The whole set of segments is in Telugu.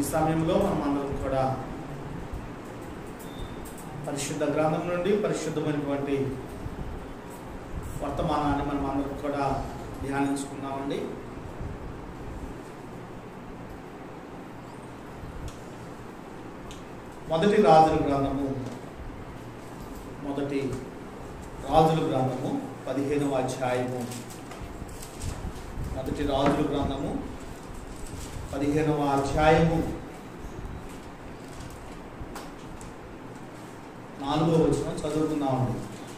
ఈ సమయంలో మనం అందరం కూడా పరిశుద్ధ గ్రంథం నుండి పరిశుద్ధమైనటువంటి వర్తమానాన్ని మనం అందరం కూడా ధ్యానించుకున్నామండి మొదటి రాజుల గ్రంథము మొదటి రాజుల గ్రంథము పదిహేనవ అధ్యాయము మొదటి రాజుల గ్రంథము పదిహేనవ అధ్యాయము నాలుగో వచనం చదువుకుందామండి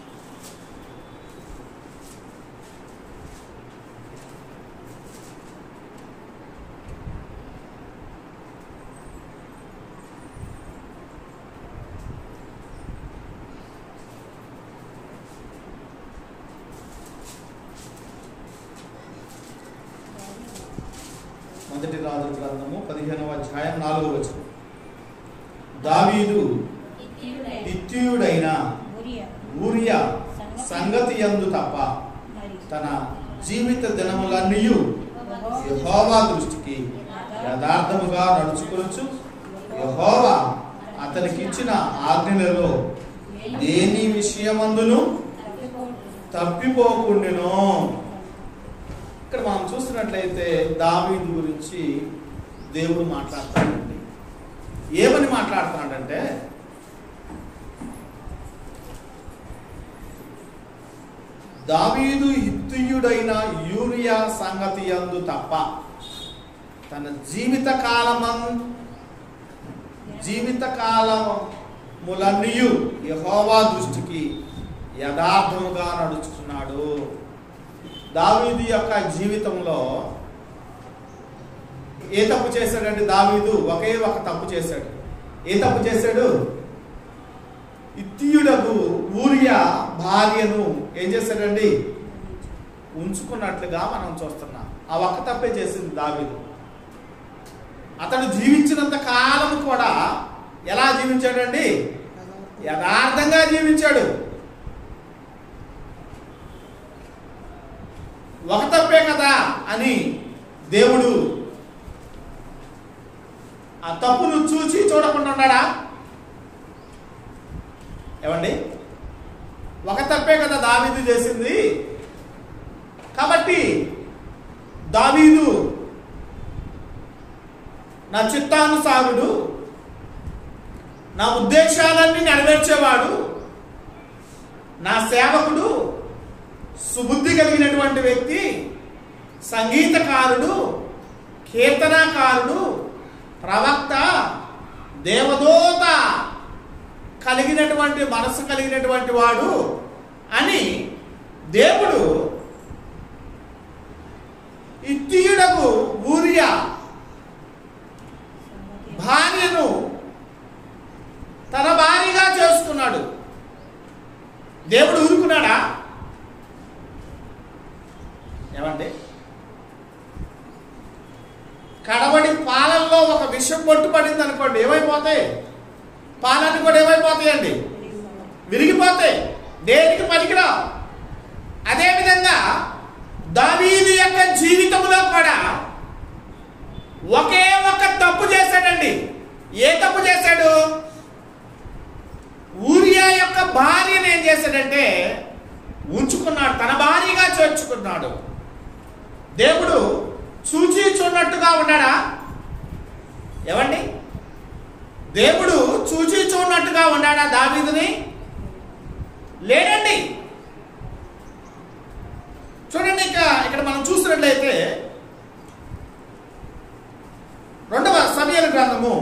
మొదటి రాజుల గ్రంథము పదిహేనవ అధ్యాయం నాలుగో వచనం దావీదు నిత్యుడైన ఊరియా సంగతి యందు తప్ప తన జీవిత దినములన్నీ యహోవా దృష్టికి యథార్థముగా నడుచుకొనొచ్చు యహోవా అతనికి ఇచ్చిన ఆజ్ఞలలో దేని విషయమందును తప్పిపోకుండాను ఇక్కడ మనం చూస్తున్నట్లయితే దావీదు గురించి దేవుడు మాట్లాడుతాడండి ఏమని మాట్లాడుతున్నాడంటే దావీదు హిత్తియుడైన యూరియా సంగతి యందు తప్ప తన జీవిత కాలమం జీవిత కాలములన్నీయు యహోవా దృష్టికి యథార్థముగా నడుచుకున్నాడు దావీదు యొక్క జీవితంలో ఏ తప్పు చేశాడండి దావీదు ఒకే ఒక తప్పు చేశాడు ఏ తప్పు చేశాడు ఇత్తియుడకు ఊరియా భార్యను ఏం చేశాడండి ఉంచుకున్నట్లుగా మనం చూస్తున్నాం ఆ ఒక్క తప్పే చేసింది దావీదు అతడు జీవించినంత కాలం కూడా ఎలా జీవించాడండి యథార్థంగా జీవించాడు ఒక తప్పే కదా అని దేవుడు ఆ తప్పును చూచి చూడకుండా ఉన్నాడా ఏమండి ఒక తప్పే కదా దావీదు చేసింది కాబట్టి దావీదు నా చిత్తానుసారుడు నా ఉద్దేశాలన్నీ నెరవేర్చేవాడు నా సేవకుడు సుబుద్ధి కలిగినటువంటి వ్యక్తి సంగీతకారుడు కీర్తనాకారుడు ప్రవక్త దేవదూత కలిగినటువంటి మనసు కలిగినటువంటి వాడు అని దేవుడు ఇత్తియుడకు ఊరియా భార్యను తన భార్యగా చేసుకున్నాడు దేవుడు ఊరుకున్నాడా ఏమండి కడబడి పాలల్లో ఒక విషం పొట్టు పడింది అనుకోండి ఏమైపోతాయి పాలన్నీ కూడా ఏమైపోతాయండి విరిగిపోతాయి దేనికి పనికిరా అదేవిధంగా దావీదు యొక్క జీవితంలో కూడా ఒకే ఒక తప్పు చేశాడండి ఏ తప్పు చేశాడు ఊరియా యొక్క భార్యను ఏం చేశాడంటే ఉంచుకున్నాడు తన భార్యగా చేర్చుకున్నాడు దేవుడు చూచి చూడనట్టుగా ఉన్నాడా ఏమండి దేవుడు చూచి చూడనట్టుగా ఉన్నాడా దావీదుని లేడండి చూడండి ఇక ఇక్కడ మనం చూసినట్లయితే రెండవ సమయాల గ్రంథము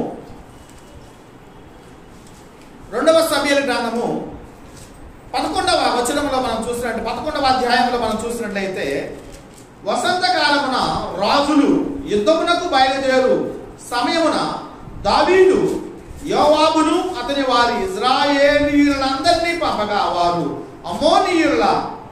రెండవ సమయాల గ్రంథము పదకొండవ వచనంలో మనం చూసినట్టు పదకొండవ అధ్యాయంలో మనం చూసినట్లయితే వసంతకాలమున రాజులు యుద్ధమునకు బయలుదేరు సమయమున దావీదు యోవాబును అతని వారి ఇజ్రాయేలీయులందరినీ పంపగా వారు అమోనీయుల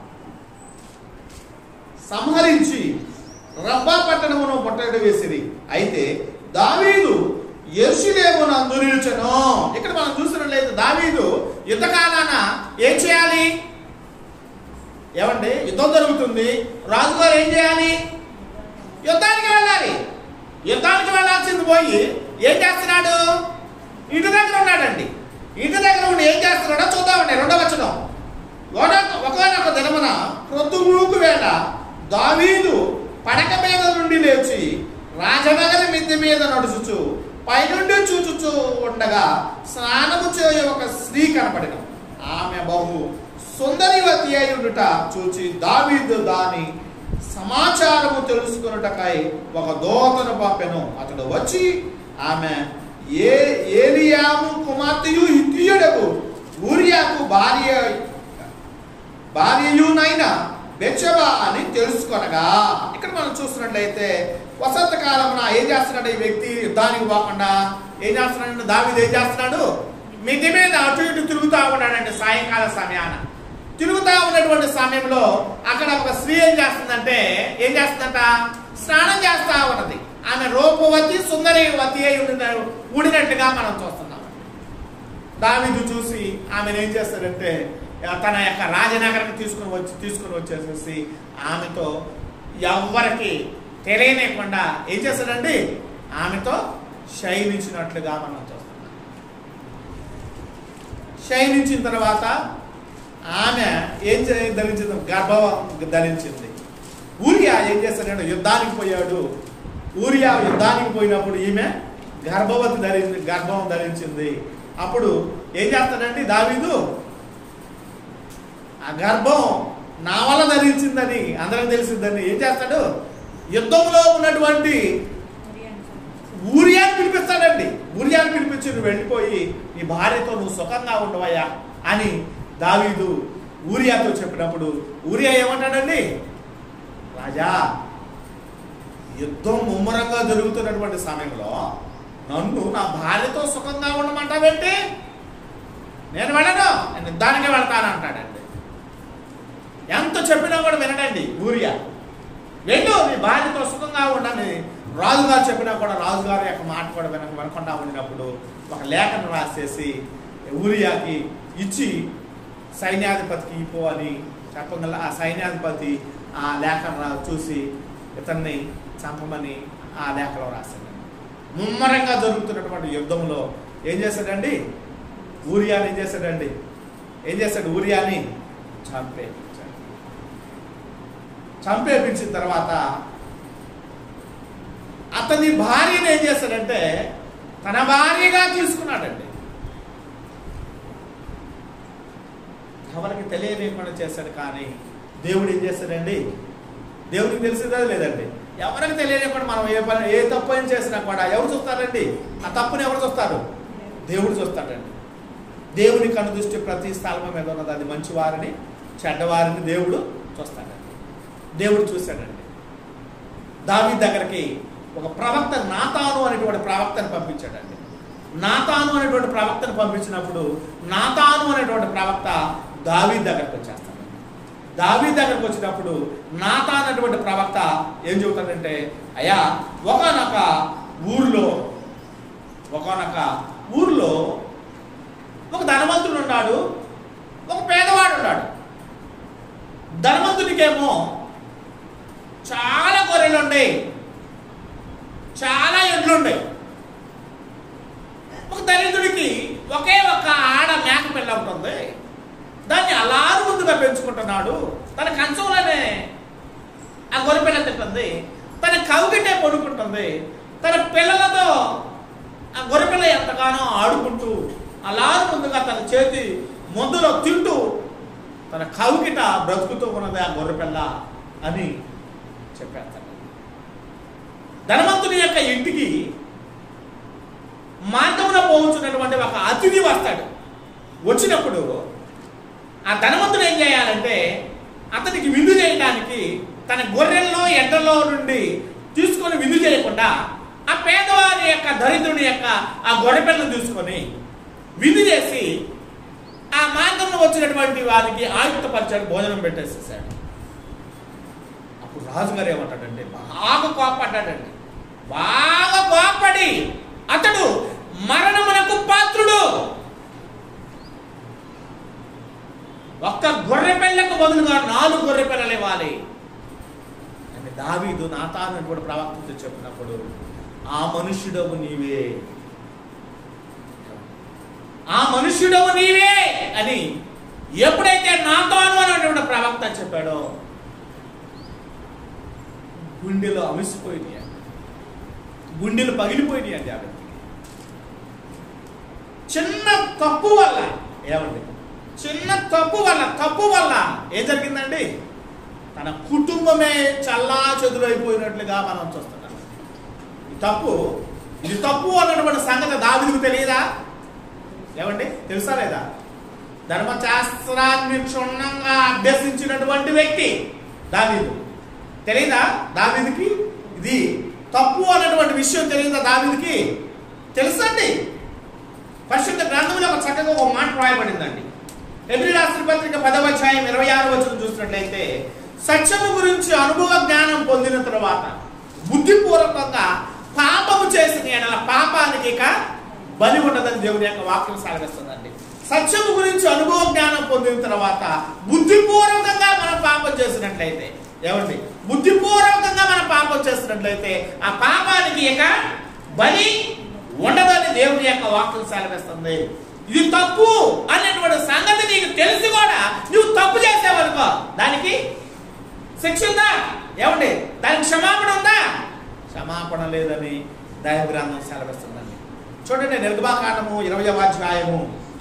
సంహరించి రబ్బా పట్టణమును ముట్టడి వేసిరి అయితే దావీదు ఎరుషులేమునందు నిలుచెను ఇక్కడ మనం చూసినట్లయితే దావీదు యుద్ధకాలాన ఏం చేయాలి ఏమండి యుద్ధం జరుగుతుంది రాజుగారు ఏం చేయాలి యుద్ధానికి వెళ్ళాలి యుద్ధానికి వెళ్ళాల్సింది పోయి ఏం చేస్తున్నాడు ఇంటి దగ్గర ఉన్నాడండి ఇంటి దగ్గర ఉండి ఏం చేస్తున్నాడో చూద్దామండి రెండవ వచనం ఒకనొక దినమున ప్రొద్దుమూకు వేళ దావీదు పడక మీద నుండి లేచి రాజనగరి మిద్దె మీద నడుచుచు పైనుండి చూచుచూ ఉండగా స్నానము చేయు ఒక స్త్రీ కనపడిన ఆమె బహు సుందరివతి అయి ఉండుట చూచి దావీదు దాని సమాచారము తెలుసుకున్నటకై ఒక దోతను పంపెను అతడు వచ్చి ఆమె ఏ ఏలియాము కుమార్తెయు హిత్తియుడకు ఊరియాకు భార్య భార్యయునైన బెచ్చబా అని తెలుసుకొనగా ఇక్కడ మనం చూస్తున్నట్లయితే వసంత కాలమున ఏం చేస్తున్నాడు ఈ వ్యక్తి యుద్ధానికి పోకుండా ఏం చేస్తున్నాడు దావిది ఏం చేస్తున్నాడు మిద్ది మీద అటు ఇటు తిరుగుతూ ఉన్నాడండి సాయంకాల సమయాన తిరుగుతూ ఉన్నటువంటి సమయంలో అక్కడ ఒక స్త్రీ ఏం చేస్తుందంటే ఏం చేస్తుందంట స్నానం చేస్తా ఉన్నది ఆమె రూపవతి సుందరవతి అయి ఉండిన ఊడినట్టుగా మనం చూస్తున్నాం దావీదు చూసి ఆమెను ఏం చేస్తాడంటే తన యొక్క రాజనగరానికి తీసుకుని వచ్చి తీసుకుని వచ్చేసేసి ఆమెతో ఎవ్వరికి తెలియనివ్వకుండా ఏం చేస్తాడండి ఆమెతో శయనించినట్లుగా మనం చూస్తున్నాం శయనించిన తర్వాత ఆమె ఏం చే ధరించింది గర్భం ధరించింది ఊరియా ఏం చేస్తాడంటే యుద్ధానికి పోయాడు ఊరియా యుద్ధానికి పోయినప్పుడు ఈమె గర్భవతి ధరించింది గర్భం ధరించింది అప్పుడు ఏం చేస్తాడండి దావీదు ఆ గర్భం నా వల్ల ధరించిందని అందరికి తెలిసిందని ఏం చేస్తాడు యుద్ధంలో ఉన్నటువంటి ఊరియాని పిలిపిస్తాడండి ఊరియాని పిలిపించి నువ్వు వెళ్ళిపోయి నీ భార్యతో నువ్వు సుఖంగా ఉండవయ్యా అని దావీదు ఊరియాతో చెప్పినప్పుడు ఊరియా ఏమంటాడండి రాజా యుద్ధం ముమ్మరంగా జరుగుతున్నటువంటి సమయంలో నన్ను నా భార్యతో సుఖంగా ఉండమంటావేంటి నేను వెళ్ళను నేను యుద్ధానికే వెళ్తాను అంటాడండి ఎంత చెప్పినా కూడా వినడండి ఊరియా వెళ్ళు నీ భార్యతో సుఖంగా ఉండని రాజుగారు చెప్పినా కూడా రాజుగారు యొక్క మాట కూడా విన వినకుండా ఉండినప్పుడు ఒక లేఖను రాసేసి ఊరియాకి ఇచ్చి సైన్యాధిపతికి ఇపో అని చెప్పగల ఆ సైన్యాధిపతి ఆ లేఖను రా చూసి ఇతన్ని చంపమని ఆ లేఖలో రాశాడు ముమ్మరంగా జరుగుతున్నటువంటి యుద్ధంలో ఏం చేశాడండి ఊరియాని ఏం చేశాడండి ఏం చేశాడు ఊరియాని చంపేపించాడు చంపేపించిన తర్వాత అతని భార్యను ఏం చేశాడంటే తన భార్యగా తీసుకున్నాడండి ఎవరికి తెలియలేకుండా చేశాడు కానీ దేవుడు ఏం చేశాడండి దేవుడికి తెలిసిందా లేదండి ఎవరికి తెలియలేకుండా మనం ఏ పని ఏ తప్పు ఏం చేసినా కూడా ఎవరు చూస్తారండి ఆ తప్పుని ఎవరు చూస్తారు దేవుడు చూస్తాడండి దేవుని కను దృష్టి ప్రతి స్థలం మీద ఉన్నది అది మంచివారిని చెడ్డవారిని దేవుడు చూస్తాడండి దేవుడు చూశాడండి దావి దగ్గరికి ఒక ప్రవక్త నాతాను అనేటువంటి ప్రవక్తను పంపించాడండి నాతాను అనేటువంటి ప్రవక్తను పంపించినప్పుడు నాతాను అనేటువంటి ప్రవక్త దావీ దగ్గరకు వచ్చేస్తాడు దావీ దగ్గరకు వచ్చినప్పుడు నాతా అనేటువంటి ప్రవక్త ఏం చెబుతాడంటే అయ్యా ఒకనొక ఊరిలో ఒకనొక ఊరిలో ఒక ధనవంతుడు ఉన్నాడు ఒక పేదవాడు ఉన్నాడు ధనవంతునికేమో చాలా గొర్రెలు ఉన్నాయి చాలా ఎడ్లు ఉన్నాయి ఒక దరిద్రుడికి ఒకే ఒక ఆడ మేక పిల్ల ఉంటుంది దాన్ని అలారు ముందుగా పెంచుకుంటున్నాడు తన కంచంలోనే ఆ గొర్రె పిల్ల తింటుంది తన కవుగిట్టే పడుకుంటుంది తన పిల్లలతో ఆ గొర్రె పిల్ల ఎంతగానో ఆడుకుంటూ అలారు ముందుగా తన చేతి మందులో తింటూ తన కవుకిట బ్రతుకుతూ ఉన్నది ఆ గొర్రె పిల్ల అని చెప్పేస్తాడు ధనవంతుని యొక్క ఇంటికి మార్గమున పోవచ్చున్నటువంటి ఒక అతిథి వస్తాడు వచ్చినప్పుడు ఆ ధనవంతుడు ఏం చేయాలంటే అతనికి విందు చేయడానికి తన గొర్రెల్లో ఎండలో నుండి తీసుకొని విందు చేయకుండా ఆ పేదవారి యొక్క దరిద్రుని యొక్క ఆ గొర్రె పిల్లను తీసుకొని విందు చేసి ఆ మార్గంలో వచ్చినటువంటి వారికి ఆయుక్తపరిచాడు భోజనం పెట్టేసేసాడు అప్పుడు రాజుగారు ఏమంటాడంటే బాగా కోపడ్డాడండి బాగా కోపడి అతడు మరణమునకు పాత్రుడు ఒక్క గొర్రె పిల్లకు బదులుగా నాలుగు గొర్రె పిల్లలు ఇవ్వాలి అని దావీదు నాతానటువంటి ప్రవక్తతో చెప్పినప్పుడు ఆ మనుష్యుడవు నీవే ఆ మనుష్యుడవు నీవే అని ఎప్పుడైతే నాతోను అనేటువంటి ప్రవక్త చెప్పాడో గుండెలో అమిసిపోయినాయి గుండెలు పగిలిపోయినాయి అండి ఆ వ్యక్తికి చిన్న తప్పు వల్ల ఏమండి చిన్న తప్పు వల్ల తప్పు వల్ల ఏం జరిగిందండి తన కుటుంబమే చల్లా చెదురైపోయినట్లుగా మనం చూస్తున్నాం ఈ తప్పు ఇది తప్పు అన్నటువంటి సంగతి దావిదికి తెలియదా ఏమండి తెలుసా లేదా ధర్మశాస్త్రాన్ని క్షుణ్ణంగా అభ్యసించినటువంటి వ్యక్తి దావీదు తెలియదా దావీదికి ఇది తప్పు అన్నటువంటి విషయం తెలియదా దావీదికి తెలుసండి పరిశుద్ధ గ్రంథంలో ఒక చక్కగా ఒక మాట రాయబడిందండి ఎబ్రి రాష్ట్ర పత్రిక పదవ అధ్యాయం ఇరవై ఆరు వచ్చిన చూసినట్లయితే సత్యము గురించి అనుభవ జ్ఞానం పొందిన తర్వాత బుద్ధిపూర్వకంగా పాపము చేసిన ఎడల పాపానికి ఇక బలి ఉండదని దేవుని యొక్క వాక్యం సాగిస్తుందండి సత్యము గురించి అనుభవ జ్ఞానం పొందిన తర్వాత బుద్ధిపూర్వకంగా మనం పాపం చేసినట్లయితే ఏమండి బుద్ధిపూర్వకంగా మనం పాపం చేసినట్లయితే ఆ పాపానికి ఇక బలి ఉండదని దేవుని యొక్క వాక్యం సెలవిస్తుంది ఇది తప్పు అనేటువంటి సంగతి నీకు తెలిసి కూడా నువ్వు తప్పు చేసావనుకో దానికి శిక్ష ఉందా ఏమండి దానికి క్షమాపణ ఉందా క్షమాపణ లేదని దైవ గ్రంథం సెలవిస్తుందండి చూడండి నిర్గమాకాండము ఇరవై అధ్యాయము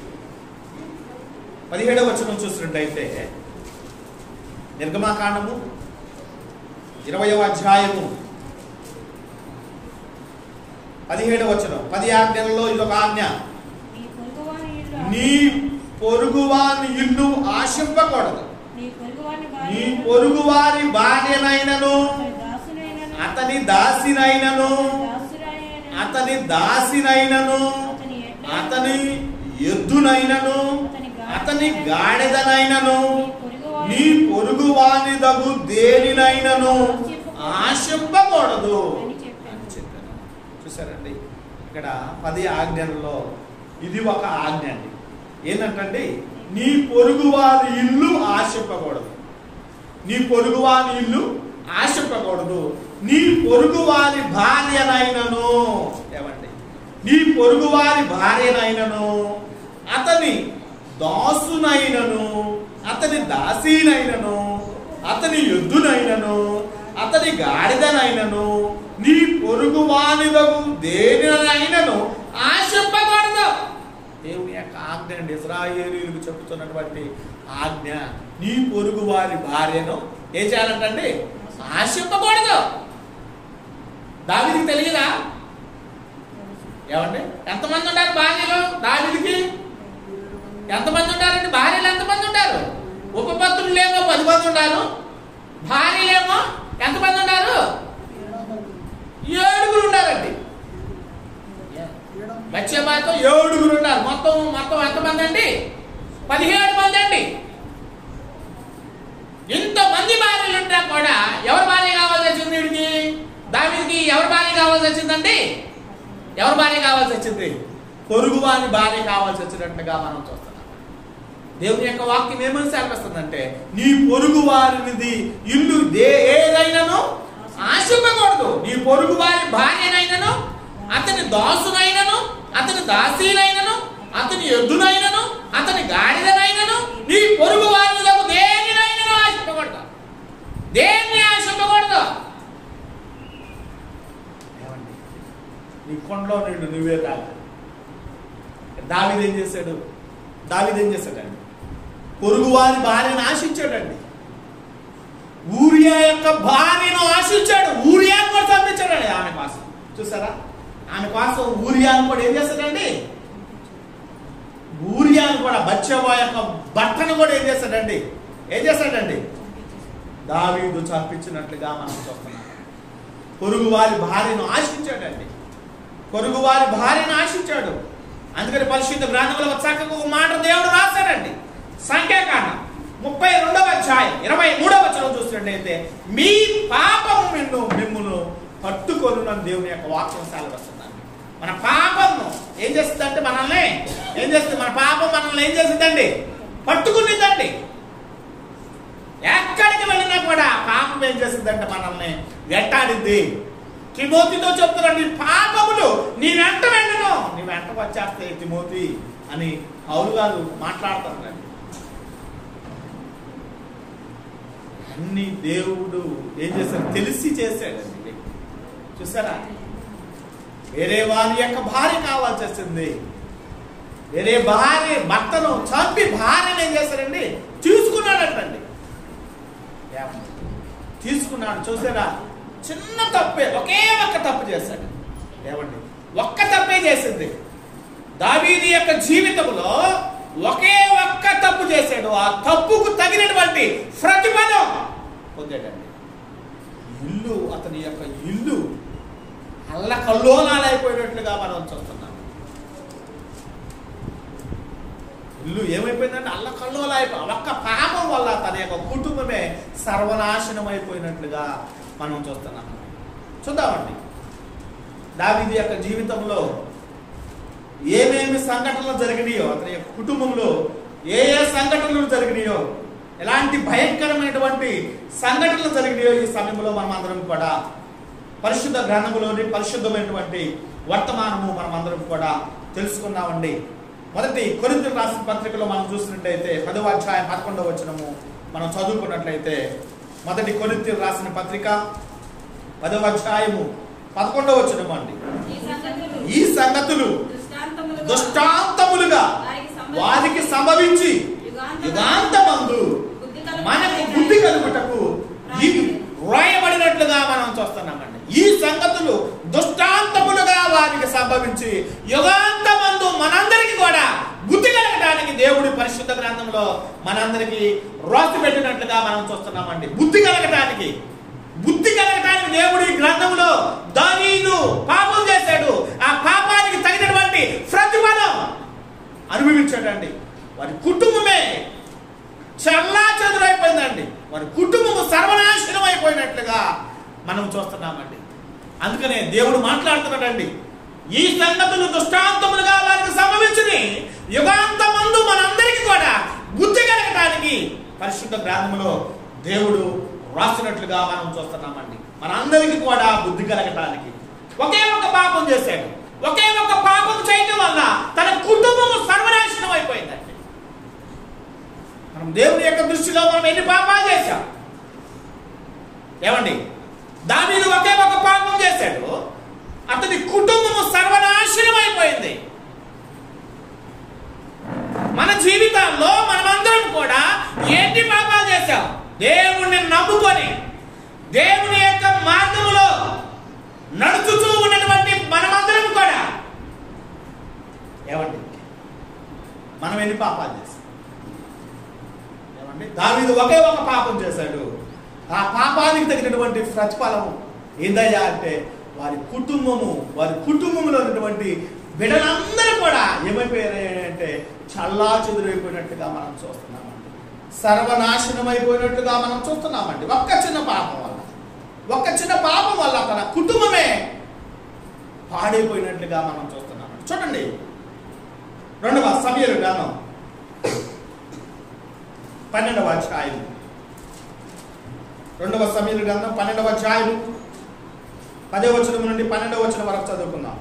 పదిహేడవ వచనం చూసినట్టయితే నిర్గమాకాండము ఇరవయవ అధ్యాయము పదిహేడవ వచనం పది ఆజ్ఞలలో ఇదొక ఆజ్ఞ నీ పొరుగువాని ఇల్లు నీ పొరుగువాని ఇల్లు ఆశింపకూడదు నీ పొరుగువాని నీ భార్య పొరుగువారి భార్యనైనను అతని దాసునైనను అతని దాసినైనను దాసురాయైనను అతని దాసినైనను అతని ఎడ్ల అతని ఎద్దునైనను అతని గాడిదనైనను నీ పొరుగువాని దగు దేనినైనను ఆశింపకూడదు అని చెప్పాను. అని చెప్పాను చూసారండి ఇక్కడ పది ఆజ్ఞలలో ఇది ఒక ఆజ్ఞ అండి ఏంటంటే నీ పొరుగువారి ఇల్లు ఆశింపకూడదు నీ పొరుగువాని ఇల్లు ఆశింపకూడదు నీ పొరుగువారి భార్యనైనను ఏమండి నీ పొరుగువారి భార్యనైనను అతని దాసునైనను అతని దాసీనైనను అతని ఎద్దునైనను అతని గాడిదనైనను నీ పొరుగువానిదగు దేనినైనను ఆశింపకూడదు దేవుని యొక్క ఆజ్ఞ అండి ఇజ్రాయేలీలకు చెబుతున్నటువంటి ఆజ్ఞ నీ పొరుగు వారి భార్యను ఏం చేయాలంటండి ఆశింపకూడదు దావిదికి తెలియదా ఏమండి ఎంతమంది ఉంటారు భార్యలు దావిదికి ఎంతమంది ఉంటారండి భార్యలు ఎంతమంది ఉంటారు ఉపపత్రులేమో పది మంది ఉంటారు భార్యలేమో ఎంతమంది ఉంటారు ఏడుగురు ఉంటారండి మత్స్యమాతో ఏడుగురు ఉన్నారు మొత్తం మొత్తం ఎంతమంది అండి పదిహేడు మంది అండి ఇంతమంది భార్యలు ఉంటా కూడా ఎవరి భార్య కావాల్సి వచ్చింది వీడికి దావిదికి ఎవరి భార్య కావాల్సి వచ్చిందండి ఎవరి భార్య కావాల్సి వచ్చింది పొరుగువాని భార్య కావాల్సి వచ్చినట్టుగా మనం చూస్తున్నాం దేవుని యొక్క వాక్యం ఏమని సెలవిస్తుందంటే నీ పొరుగు వారినిది ఇల్లు దే ఏదైనాను ఆశింపకూడదు నీ పొరుగు వారి భార్యనైనను అతని దాసునైనను అతని దాసీనైనను అతని ఎద్దునైనను అతని గాడిదనైనను నీ పొరుగు వారిలకు దేనినైనను ఆశింపకూడదు దేన్ని ఆశింపకూడదు ఏమండి నీ కొండలో నిండు నువ్వే తాగు దావిది ఏం చేశాడు దావిది ఏం చేశాడండి పొరుగువారి భార్యను ఆశించాడండి ఊరియా యొక్క భార్యను ఆశించాడు ఊరియాను కూడా చంపించాడండి ఆమె కోసం చూసారా ఆమె కోసం ఊరియాను కూడా ఏం చేస్తాడండి ఊరియాను కూడా బచ్చవా యొక్క బట్టను కూడా ఏం చేస్తాడండి ఏం చేస్తాడండి దావీదు చంపించినట్లుగా మనం చూస్తున్నాం పొరుగు వారి భార్యను ఆశించాడండి పొరుగు వారి భార్యను ఆశించాడు అందుకని పరిశుద్ధ గ్రంథంలో ఒక చక్కగా ఒక మాట దేవుడు రాశాడండి సంఖ్యాకాండం ముప్పై రెండవ అధ్యాయం ఇరవై మూడవ వచనం చూసినట్లయితే మీ పాపము నిన్ను మిమ్మును పట్టుకొనునని దేవుని యొక్క వాక్యం సెలవిస్తుందండి మన పాపము ఏం చేస్తుందంటే మనల్ని ఏం చేస్తుంది మన పాపం మనల్ని ఏం చేస్తుందండి పట్టుకునిద్దండి ఎక్కడికి వెళ్ళినా కూడా పాపం ఏం చేస్తుందంటే మనల్ని వెంటాడిద్ది తిమోతితో చెప్తున్నాడు నీ పాపములు నీ వెంట వెళ్ళను నీ వెంట వచ్చేస్తాయి తిమోతి అని పౌలు గారు మాట్లాడుతున్నాడు అన్ని దేవుడు ఏం చేశాడు తెలిసి చేశాడండి చూసారా వేరే వారి యొక్క భార్య కావాల్సి వచ్చింది వేరే భార్య భర్తను చంపి భార్యను ఏం చేశారండి తీసుకున్నాడంటండి ఏమండి? తీసుకున్నాడు చూసారా చిన్న తప్పే ఒకే ఒక్క తప్పు చేశాడు ఏమండి ఒక్క తప్పే చేసింది దావీది యొక్క జీవితంలో ఒకే ఒక్క తప్పు చేశాడు ఆ తప్పుకు తగినటువంటి ప్రతిఫలం పొందాడండి ఇల్లు అతని యొక్క ఇల్లు అల్ల కల్లోలాలైపోయినట్లుగా మనం చూస్తున్నాం ఇల్లు ఏమైపోయిందంటే అల్ల కల్లోలాయిపో ఒక్క పాపం వల్ల తన యొక్క కుటుంబమే సర్వనాశనం అయిపోయినట్లుగా మనం చూస్తున్నాం చూద్దామండి దావీది యొక్క జీవితంలో ఏమేమి సంఘటనలు జరిగినాయో అతని యొక్క కుటుంబంలో ఏ ఏ సంఘటనలు జరిగినాయో ఎలాంటి భయంకరమైనటువంటి సంఘటనలు జరిగినాయో ఈ సమయంలో మనం అందరం కూడా పరిశుద్ధ గ్రంథములోని పరిశుద్ధమైనటువంటి వర్తమానము మనం అందరం కూడా తెలుసుకున్నామండి మొదటి కొరింత రాసిన పత్రికలో మనం చూసినట్లయితే పదవ అధ్యాయం పదకొండవ వచనము మనం చదువుకున్నట్లయితే మొదటి కొరింత రాసిన పత్రిక పదవ అధ్యాయము పదకొండవ వచనము అండి ఈ సంగతులు ఈ సంగతులు దృష్టాంతములుగా దృష్టాంతములుగా వారికి సంభవించి యుగాంతమందు బుద్ధి కలుగు- మనకు బుద్ధి కలుగుటకు ఇవి వ్రాయబడినట్లుగా మనం చూస్తున్నామండి ఈ సంగతులు దుష్టాంతములుగా వారికి సంభవించి యుగాంతమందు మనందరికీ కూడా బుద్ధి కలగడానికి దేవుడి పరిశుద్ధ గ్రంథంలో మనందరికీ రాసి పెట్టినట్లుగా మనం చూస్తున్నామండి బుద్ధి కలగటానికి బుద్ధి కలగటానికి దేవుడి గ్రంథంలో దావీదు పాపం చేశాడు ఆ పాపానికి తగినటువంటి ప్రతిఫలం అనుభవించాడండి వారి కుటుంబమే చల్లా చెదురైపోయిందండి వారి కుటుంబము సర్వనాశనం అయిపోయినట్లుగా మనం చూస్తున్నామండి అందుకనే దేవుడు మాట్లాడుతున్నాడండి ఈ సంగతులు దృష్టాంతములుగా వారికి సంభవించింది యుగాంతమందు మనందరికీ కూడా బుద్ధి కలగటానికి పరిశుద్ధ గ్రంథములో దేవుడు రాసినట్లుగా మనం చూస్తున్నామండి మనందరికీ కూడా బుద్ధి కలగటానికి ఒకే ఒక పాపం చేశాడు ఒకే ఒక పాపం చేయడం వల్ల తన కుటుంబము సర్వనాశనం అయిపోయిందండి మనం దేవుని యొక్క దృష్టిలో మనం ఎన్ని పాపాలు చేశాం ఏమండి దానిలో ఒకే ఒక పాపం చేశాడు అతని కుటుంబము సర్వనాశనం అయిపోయింది మన జీవితాల్లో మనమందరం కూడా ఏంటి పాపాలు చేశాం దేవుణ్ణి నమ్ముకొని దేవుని యొక్క మార్గములో నడుచుతూ ఉన్నటువంటి మనమందరం కూడా ఏమండి మనం ఎన్ని పాపాలు చేశాం ఏమండి దావీదు ఒకే ఒక పాపం చేశాడు ఆ పాపానికి తగినటువంటి ప్రతిఫలం ఏందయ్యా అంటే వారి కుటుంబము వారి కుటుంబంలో ఉన్నటువంటి బిడ్డలందరూ కూడా ఏమైపోయారు అంటే చల్లా చెదురైపోయినట్టుగా మనం చూస్తున్నామండి సర్వనాశనం అయిపోయినట్టుగా మనం చూస్తున్నామండి ఒక్క చిన్న పాపం వల్ల ఒక్క చిన్న పాపం వల్ల తన కుటుంబమే పాడైపోయినట్లుగా మనం చూస్తున్నామండి చూడండి రెండవ సమయలు గానం పన్నెండవ అధ్యాయం రెండవ సమయలు గ్రంథం పన్నెండవ అధ్యాయం పదే వచనం నుండి పన్నెండవ వచనం వరకు చదువుకుందాం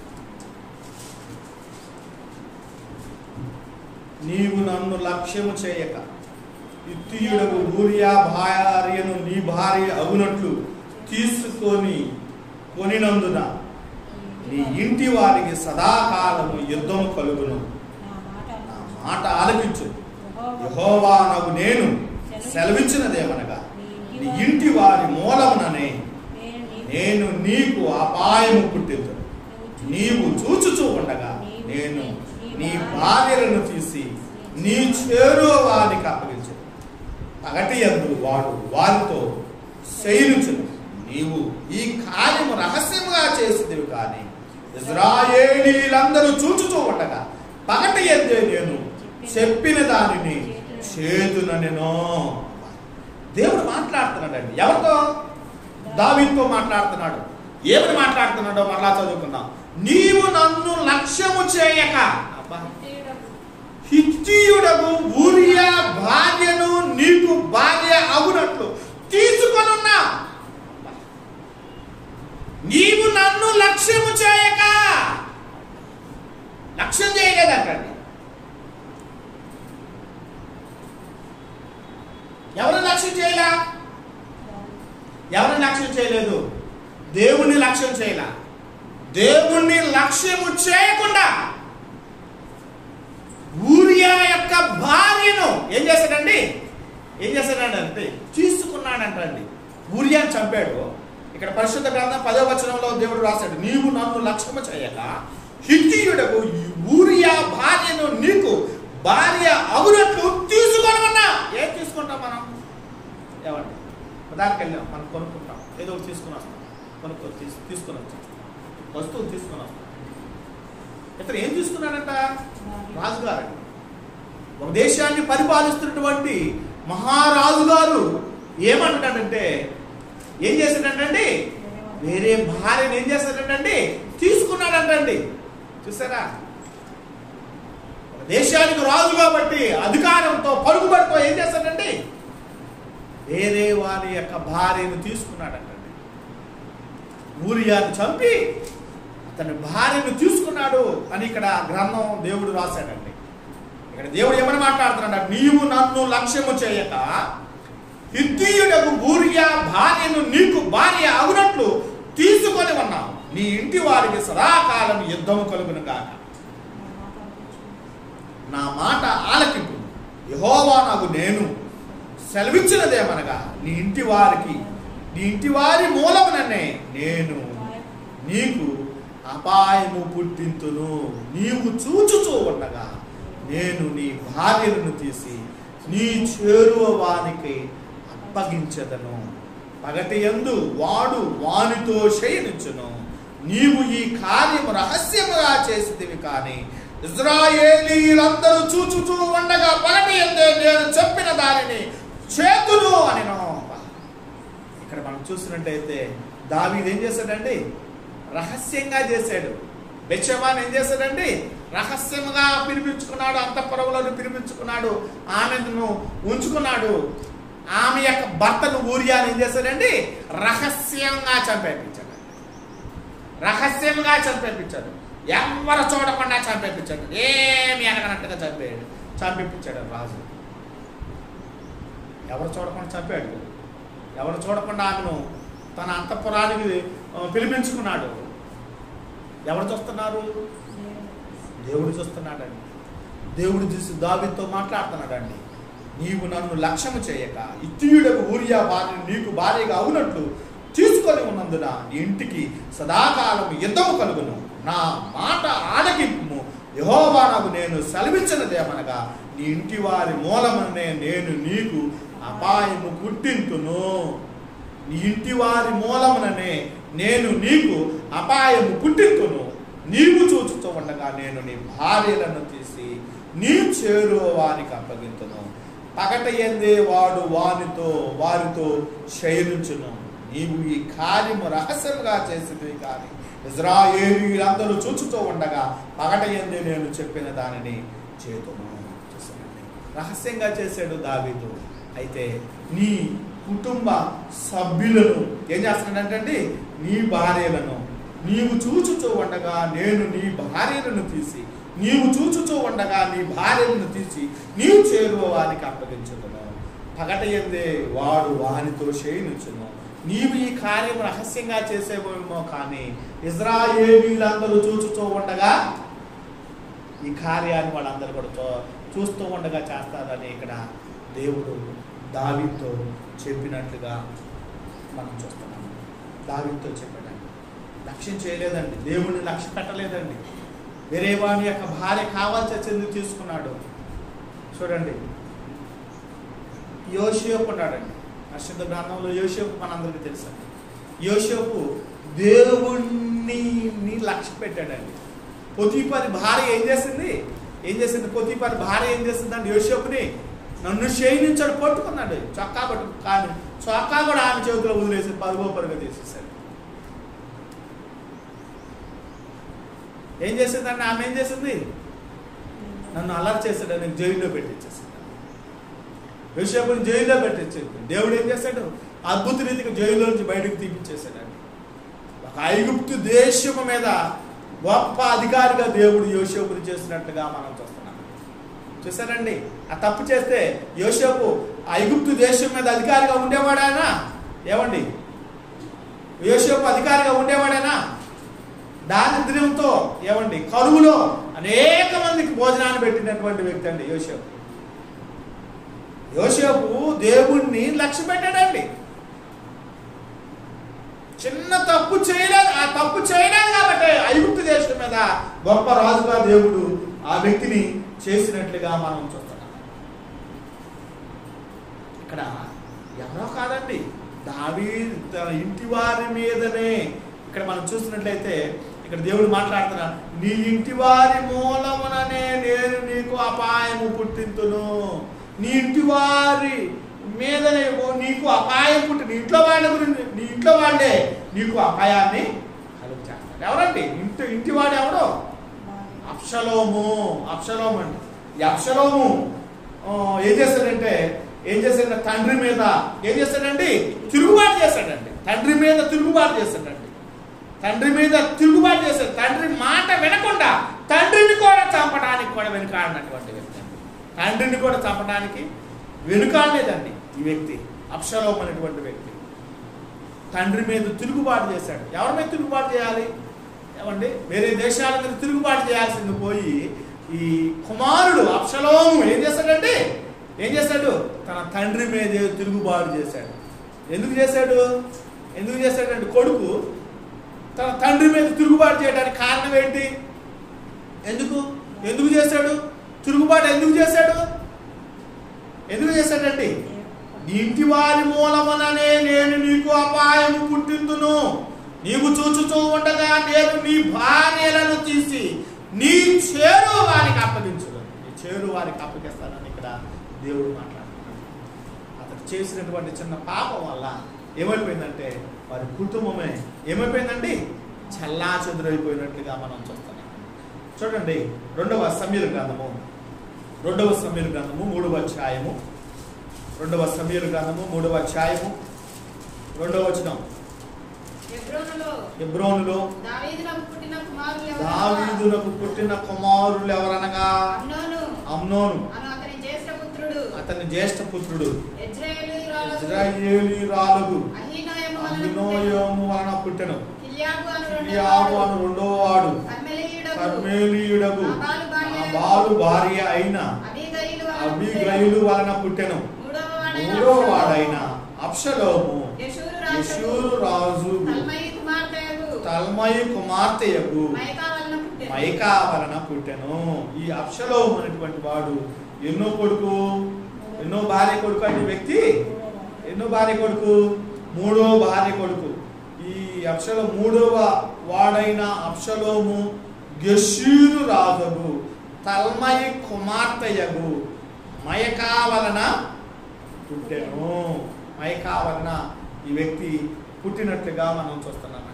నీవు నన్ను లక్ష్యము చేయక ఇత్తియుడకు ఊరియా భార్యను నీ భార్య అగునట్లు తీసుకొని కొనినందున నీ ఇంటి వారికి సదాకాలము యుద్ధము కలుగును నా మాట నా మాట ఆలకించు యెహోవా యహోవా నాకు నేను సెలవిచ్చినదేమనగా నీ ఇంటి వారి మూలముననే నేను నీకు నేను నీకు అపాయము పుట్టించు నీవు చూచుచూ ఉండగా నేను నీ భార్యలను తీసి నీ చేరు వారికి అప్పగించు పగటి యందు వాడు వారితో శైలుచును నీవు ఈ కార్యము రహస్యముగా చేసేదివి కానీ ఇజ్రాయేలీలందరూ చూచుచూ ఉండగా పగటి ఎందే నేను చెప్పిన దానిని చేతున నేను దేవుడు మాట్లాడుతున్నాడండి ఎవరితో దావీదుతో మాట్లాడుతున్నాడు ఏమని మాట్లాడుతున్నాడో మరలా చదువుకుందాం నీవు నన్ను లక్ష్యము చేయక అబ్బా హిత్తీయుడకు ఊరియా భార్యను నీకు భార్య అవునట్లు తీసుకొనున్నా నీ లక్ష్యం చేయలా ఎవరిని లక్ష్యం చేయలేదు దేవుణ్ణి లక్ష్యం చేయలా దేవుణ్ణి లక్ష్యము చేయకుండా ఊరియా యొక్క భార్యను ఏం చేశాడండి ఏం చేశాడండి అంటే తీసుకున్నాడంటండి ఊరియాని చంపాడు ఇక్కడ పరిశుద్ధ గ్రంథం పదో వచనంలో దేవుడు రాశాడు నీవు నన్ను లక్ష్యము చేయక హిత్తియుడకు ఈ ఊరియా భార్యను నీకు భార్య అవునట్లు తీసుకోనమన్నా ఏం తీసుకుంటాం మనం ఏమండి దానికి వెళ్ళాం మనం కొనుక్కుంటాం ఏదో ఒకటి తీసుకుని వస్తాం కొనుక్కో తీసు తీసుకుని వచ్చాం వస్తువు తీసుకుని వస్తాం ఇతను ఏం తీసుకున్నాడంట రాజుగారు ఒక దేశాన్ని పరిపాలిస్తున్నటువంటి మహారాజు గారు ఏమంటాడంటే ఏం చేశాడంటండి వేరే భార్యను ఏం చేస్తాడంటండి తీసుకున్నాడంటండి చూసారా ఒక దేశానికి రాజు కాబట్టి అధికారంతో పరుగుబడితో ఏం చేస్తాడండి వేరే వారి యొక్క భార్యను తీసుకున్నాడంటండి ఊరియాను చంపి అతని భార్యను తీసుకున్నాడు అని ఇక్కడ గ్రంథం దేవుడు రాశాడండి ఇక్కడ దేవుడు ఏమని మాట్లాడుతున్నాడు నీవు నన్ను లక్ష్యము చేయక హిద్దీయుడకు ఊరియా భార్యను నీకు భార్య అగునట్లు తీసుకొని ఉన్నావు నీ ఇంటి వారికి సదాకాలం యుద్ధము కలుగును గాక నా మాట ఆలకింపు యహోవా నాకు నేను సెలవిచ్చినదేమనగా నీ ఇంటి వారికి నీ ఇంటి వారి మూలముననే నేను నీకు అపాయము పుట్టింతును నీవు చూచుచూ ఉండగా నేను నీ భార్యలను తీసి నీ చేరువ వానికి అప్పగించదను పగటి యందు వాడు వానితో శయనించును నీవు ఈ కార్యము రహస్యముగా చేసిదివి కానీ ఇజ్రాయేలీలందరూ చూచుచూ ఉండగా పగటి ఎందే నేను చెప్పిన దానిని చేతులు అని ఇక్కడ మనం చూసినట్టయితే దావీదు ఏం చేశాడండి రహస్యంగా చేశాడు బెచ్చబాన్ ఏం చేశాడండి రహస్యముగా పిలిపించుకున్నాడు అంతఃపురంలో పిలిపించుకున్నాడు ఆమెను ఉంచుకున్నాడు ఆమె యొక్క భర్తను ఊరియాని ఏం చేశాడండి రహస్యంగా చంపేపించాడు రహస్యంగా చంపేపించాడు ఎవరు చూడకుండా చంపేపించాడు ఏమి ఎనగనట్టుగా చంపేయాడు చంపేపించాడు రాజు ఎవరు చూడకుండా చంపాడు ఎవరు చూడకుండా ఆమెను తన అంతఃపురానికి ఆ, పిలిపించుకున్నాడు ఎవరు చూస్తున్నారు దేవుడు చూస్తున్నాడండి దేవుడు చూసి దావితో మాట్లాడుతున్నాడండి నీవు నన్ను లక్ష్యము చేయక ఇత్తియుడకు ఊరియా భార్య నీకు భార్యగా అవునట్లు తీసుకొని ఉన్నందున నీ ఇంటికి సదాకాలం యుద్ధము కలుగును నా మాట ఆలకింపు యహోవా నాకు నేను సెలవించినదేమనగా నీ ఇంటి వారి మూలమనే నేను నీకు అపాయము పుట్టింతును నీ ఇంటి వారి మూలముననే నేను నీకు అపాయము పుట్టింతును నీవు చూచుతూ ఉండగా నేను నీ భార్యలను తీసి నీ చేరువ వారికి అప్పగింతును పగట ఎందే వాడు వానితో వారితో శయనించును నీవు ఈ కార్యము రహస్యంగా చేసింది కానీ ఇజ్రాయేలీలందరూ చూచుతూ ఉండగా పగట ఎందే నేను చెప్పిన దానిని చేతును చూసానండి. రహస్యంగా చేశాడు దావీదు అయితే నీ కుటుంబ సభ్యులను ఏం చేస్తున్నాడంటే నీ భార్యలను నీవు చూచుచూ ఉండగా నేను నీ భార్యలను తీసి నీవు చూచుచూ ఉండగా నీ భార్యలను తీసి నీవు చేరువ వారికి అప్పగించును పగట ఎందే వాడు వానితో శయనించును నీవు ఈ కార్యం రహస్యంగా చేసేవేమో కానీ ఇజ్రాయేలీలందరూ చూచుతూ ఉండగా ఈ కార్యాన్ని వాళ్ళందరూ కూడా చూ- చూస్తూ ఉండగా చేస్తారని ఇక్కడ దేవుడు దావితో చెప్పినట్లుగా మనం చూస్తున్నాం దావితో చెప్పాడండి లక్ష్యం చేయలేదండి దేవుడిని లక్ష్య పెట్టలేదండి వేరే వాని యొక్క భార్య కావాల్సి వచ్చింది తీసుకున్నాడు చూడండి యోషేపు ఉన్నాడండి పరిశుద్ధ గ్రంథంలో యోషేపు మనందరికీ తెలుసు యోషేపు దేవుణ్ణి ని లక్ష్య పెట్టాడండి పొతిపరి భార్య ఏం చేసింది ఏం చేసింది పొతిపరి భార్య ఏం చేసిందండి యోషేపుని నన్ను క్షయించాడు పట్టుకున్నాడు చొక్కా పట్టు కానీ చొక్కా కూడా ఆమె చేతిలో వదిలేసి పరుగో పరుగు తీసేసాడు ఏం చేసిందండి ఆమె ఏం చేసింది నన్ను అలర్ట్ చేశాడని జైల్లో పెట్టించేసింది యోసేపుని జైల్లో పెట్టించేది దేవుడు ఏం చేశాడు అద్భుత రీతికి జైల్లో నుంచి బయటకు తీపించేశాడండి ఒక ఐగుప్తు దేశము మీద గొప్ప అధికారిగా దేవుడు యోసేపుని చేసినట్టుగా మనం చూస్తున్నాం చూసారండి ఆ తప్పు చేస్తే యోసేపు ఐగుప్తు దేశం మీద అధికారిగా ఉండేవాడానా ఏమండి యోసేపు అధికారిగా ఉండేవాడేనా దారిద్ర్యంతో ఏమండి కరువులో అనేక మందికి భోజనాన్ని పెట్టినటువంటి వ్యక్తి అండి యోసేపు యోసేపు దేవుణ్ణి లక్ష్య పెట్టాడండి చిన్న తప్పు చేయలేదు ఆ తప్పు చేయలేదు కాబట్టి ఐగుప్తు దేశం మీద గొప్ప రాజుగా దేవుడు ఆ వ్యక్తిని చేసినట్లుగా మనం చూస్తున్నాం ఇక్కడ ఎవరో కాదండి దావీ తన ఇంటి వారి మీదనే ఇక్కడ మనం చూసినట్లయితే ఇక్కడ దేవుడు మాట్లాడుతున్నా నీ ఇంటి వారి మూలముననే నేను నీకు అపాయము పుట్టింతును నీ ఇంటి వారి మీదనే ఓ నీకు అపాయం పుట్టి నీ ఇంట్లో వాళ్ళ గురించి నీ ఇంట్లో వాళ్ళే నీకు అపాయాన్ని కలుగు చేస్తారు ఎవరండి ఇంటి ఇంటి వాడు ఎవడో అప్షలోము అప్షలోము అండి ఈ అప్షలోము ఆ, ఏం చేశాడంటే ఏం చేశాడంటే తండ్రి మీద ఏం చేశాడండి తిరుగుబాటు చేశాడండి తండ్రి మీద తిరుగుబాటు చేశాడండి తండ్రి మీద తిరుగుబాటు చేశాడు తండ్రి మాట వినకుండా తండ్రిని కూడా చంపడానికి కూడా వెనుకాడినటువంటి వ్యక్తి అండి. తండ్రిని కూడా చంపడానికి వెనుకాడలేదండి ఈ వ్యక్తి అప్షలోం అనేటువంటి వ్యక్తి తండ్రి మీద తిరుగుబాటు చేశాడు ఎవరి మీద తిరుగుబాటు చేయాలి ఏమండి వేరే దేశాల మీద తిరుగుబాటు చేయాల్సింది పోయి ఈ కుమారుడు అప్షలోము ఏం చేశాడంటే ఏం చేశాడు తన తండ్రి మీద తిరుగుబాటు చేశాడు ఎందుకు చేశాడు ఎందుకు చేశాడంటే కొడుకు తన తండ్రి మీద తిరుగుబాటు చేయడానికి కారణం ఏంటి ఎందుకు ఎందుకు చేశాడు తిరుగుబాటు ఎందుకు చేశాడు ఎందుకు చేశాడండి నీ ఇంటి వారి మూలమననే నేను నీకు అపాయము పుట్టిందును నీవు చూచుచూ ఉండగా నేను నీ భార్యలను తీసి నీ చేరు వారికి అప్పగించును నీ చేరు వారికి అప్పగిస్తానని ఇక్కడ దేవుడు మాట్లాడుతున్నాడు అతను చేసినటువంటి చిన్న పాపం వల్ల ఏమైపోయిందంటే వారి కుటుంబమే ఏమైపోయిందండి చల్లా చెదురైపోయినట్లుగా మనం చూస్తున్నాం చూడండి రెండవ సమీర గ్రంథము రెండవ సమీర గ్రంథము మూడవ అధ్యాయము రెండవ సమీర గ్రంథము మూడవ అధ్యాయము రెండవ వచనం హెబ్రోనులో హెబ్రోనులో దావీదునకు పుట్టిన కుమారులు ఎవరనగా, దావీదునకు పుట్టిన కుమారులు ఎవరనగా అమ్నోను అమ్నోను అను అతని జ్యేష్ఠ పుత్రుడు అతని జ్యేష్ఠ పుత్రుడు ఇజ్రాయేలీయురాలకు ఇజ్రాయేలీరాలుగు అహీనాయము వలన పుట్టెను. అభినోయము వలన పుట్టెను కిల్యాబు అను ఇలియాబు రెండవ అను రెండో వాడు కర్మెలీయుడకు కర్మేలీయుడకు నాబాలు భార్య బాలు భార్య అయిన అబీగయిలు వలన పుట్టెను. అభిగయులు వలన పుట్టెను మూడవ వాడైన మూడో అబ్షాలోము, వాడైన అప్షలోము యెషూరు యశూరు రాజు రాజు తల్మయి కుమార్తెయగు తల్మయి కుమార్తెయకు మైకా వలన పుట్టెను. మైకా వలన పుట్టెను ఈ అప్షలోము అనేటువంటి వాడు ఎన్నో కొడుకు ఎన్నో భార్య కొడుకు అనే వ్యక్తి ఎన్నో భార్య కొడుకు మూడో భార్య కొడుకు ఈ అప్షలో మూడవ వాడైన అప్షలోము గెషూరు రాజుగు తల్మయి కుమార్తెయగు మయకా వలన పుట్టెను మైకా వలన ఈ వ్యక్తి పుట్టినట్లుగా మనం చూస్తున్నామండి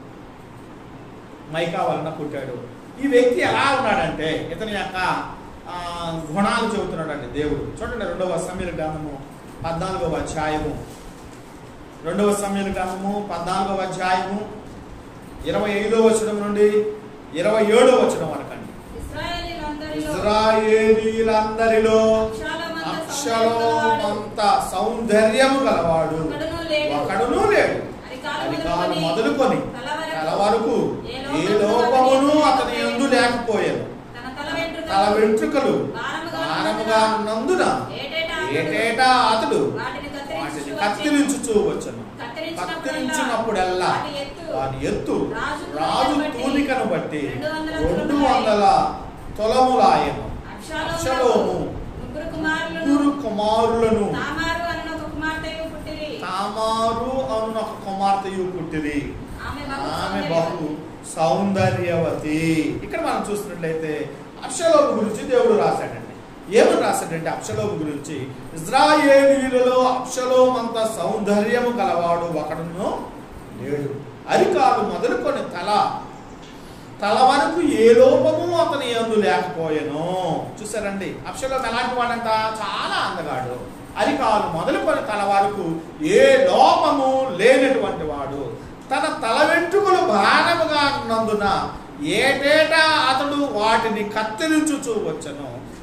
మైకా వలన పుట్టాడు ఈ వ్యక్తి ఎలా ఉన్నాడంటే ఇతని యొక్క ఆ, గుణాలు చెబుతున్నాడండి దేవుడు చూడండి రెండవ సమీర గ్రంథము పద్నాలుగవ అధ్యాయము రెండవ సమీర గ్రంథము పద్నాలుగవ అధ్యాయము ఇరవై ఐదవ వచనం నుండి ఇరవై ఏడవ వచనం వరకు అండి ఇశ్రాయేలీయులందరిలో ఇజ్రాయేలీలందరిలో అబ్షాలోము అంత అక్షలోమంత సౌందర్యము సౌందర్యము గలవాడు. గలవాడు ఒకడునూ లేడు. ఒకడునూ లేడు అరికాలు అరికాలు మొదలుకొని మొదలుకొని తల వరకు తల వరకు ఏ ఏ లోపమును లోపమును అతని అతని యందు ఎందు లేకపోయాను తన తల వెంట్రుకలు తల వెంట్రుకలు భారముగా భారముగా ఉన్నందున ఏటేటా అతడు ఏటేటా అతడు వాటిని వాటిని కత్తిరించుచు కత్తిరించుచూ వచ్చను కత్తిరించినప్పుడల్లా కత్తిరించినప్పుడల్లా వాటి ఎత్తు వాని ఎత్తు రాజు రాజు తూనికను తూనికను బట్టి రెండు వందల రెండు తులములాయెను. వందల తొలములాయను అబ్షాలోమునకు అబ్షలోము ముగ్గురు కుమారులను ముగ్గురు కుమారులను తామారు అన్న ఒక కుమార్తెయు పుట్టిరి తామారు అను ఒక కుమార్తెయు పుట్టిరి ఆమె బహు ఆమె సౌందర్యవతి. బహు సౌందర్యవతి ఇక్కడ మనం చూసినట్లయితే అప్షలోము గురించి దేవుడు రాశాడండి ఏమని రాశాడంటే అప్షలోము గురించి ఇజ్రాయేలీలలో అప్షలోం అంత సౌందర్యము గలవాడు ఒకడును లేడు అరికాలు మొదలుకొని తల తల వరకు ఏ లోపము అతని ఎందు లేకపోయాను చూసారండి అప్షలోం ఎలాంటి వాడంట చాలా అందగాడు అరికాలు మొదలుకొని తల వరకు ఏ లోపము లేనటువంటి వాడు తన తల వెంట్రుకలు భారముగా ఉన్నందున ఏటేటా అతడు వాటిని కత్తిరించుచూ వచ్చను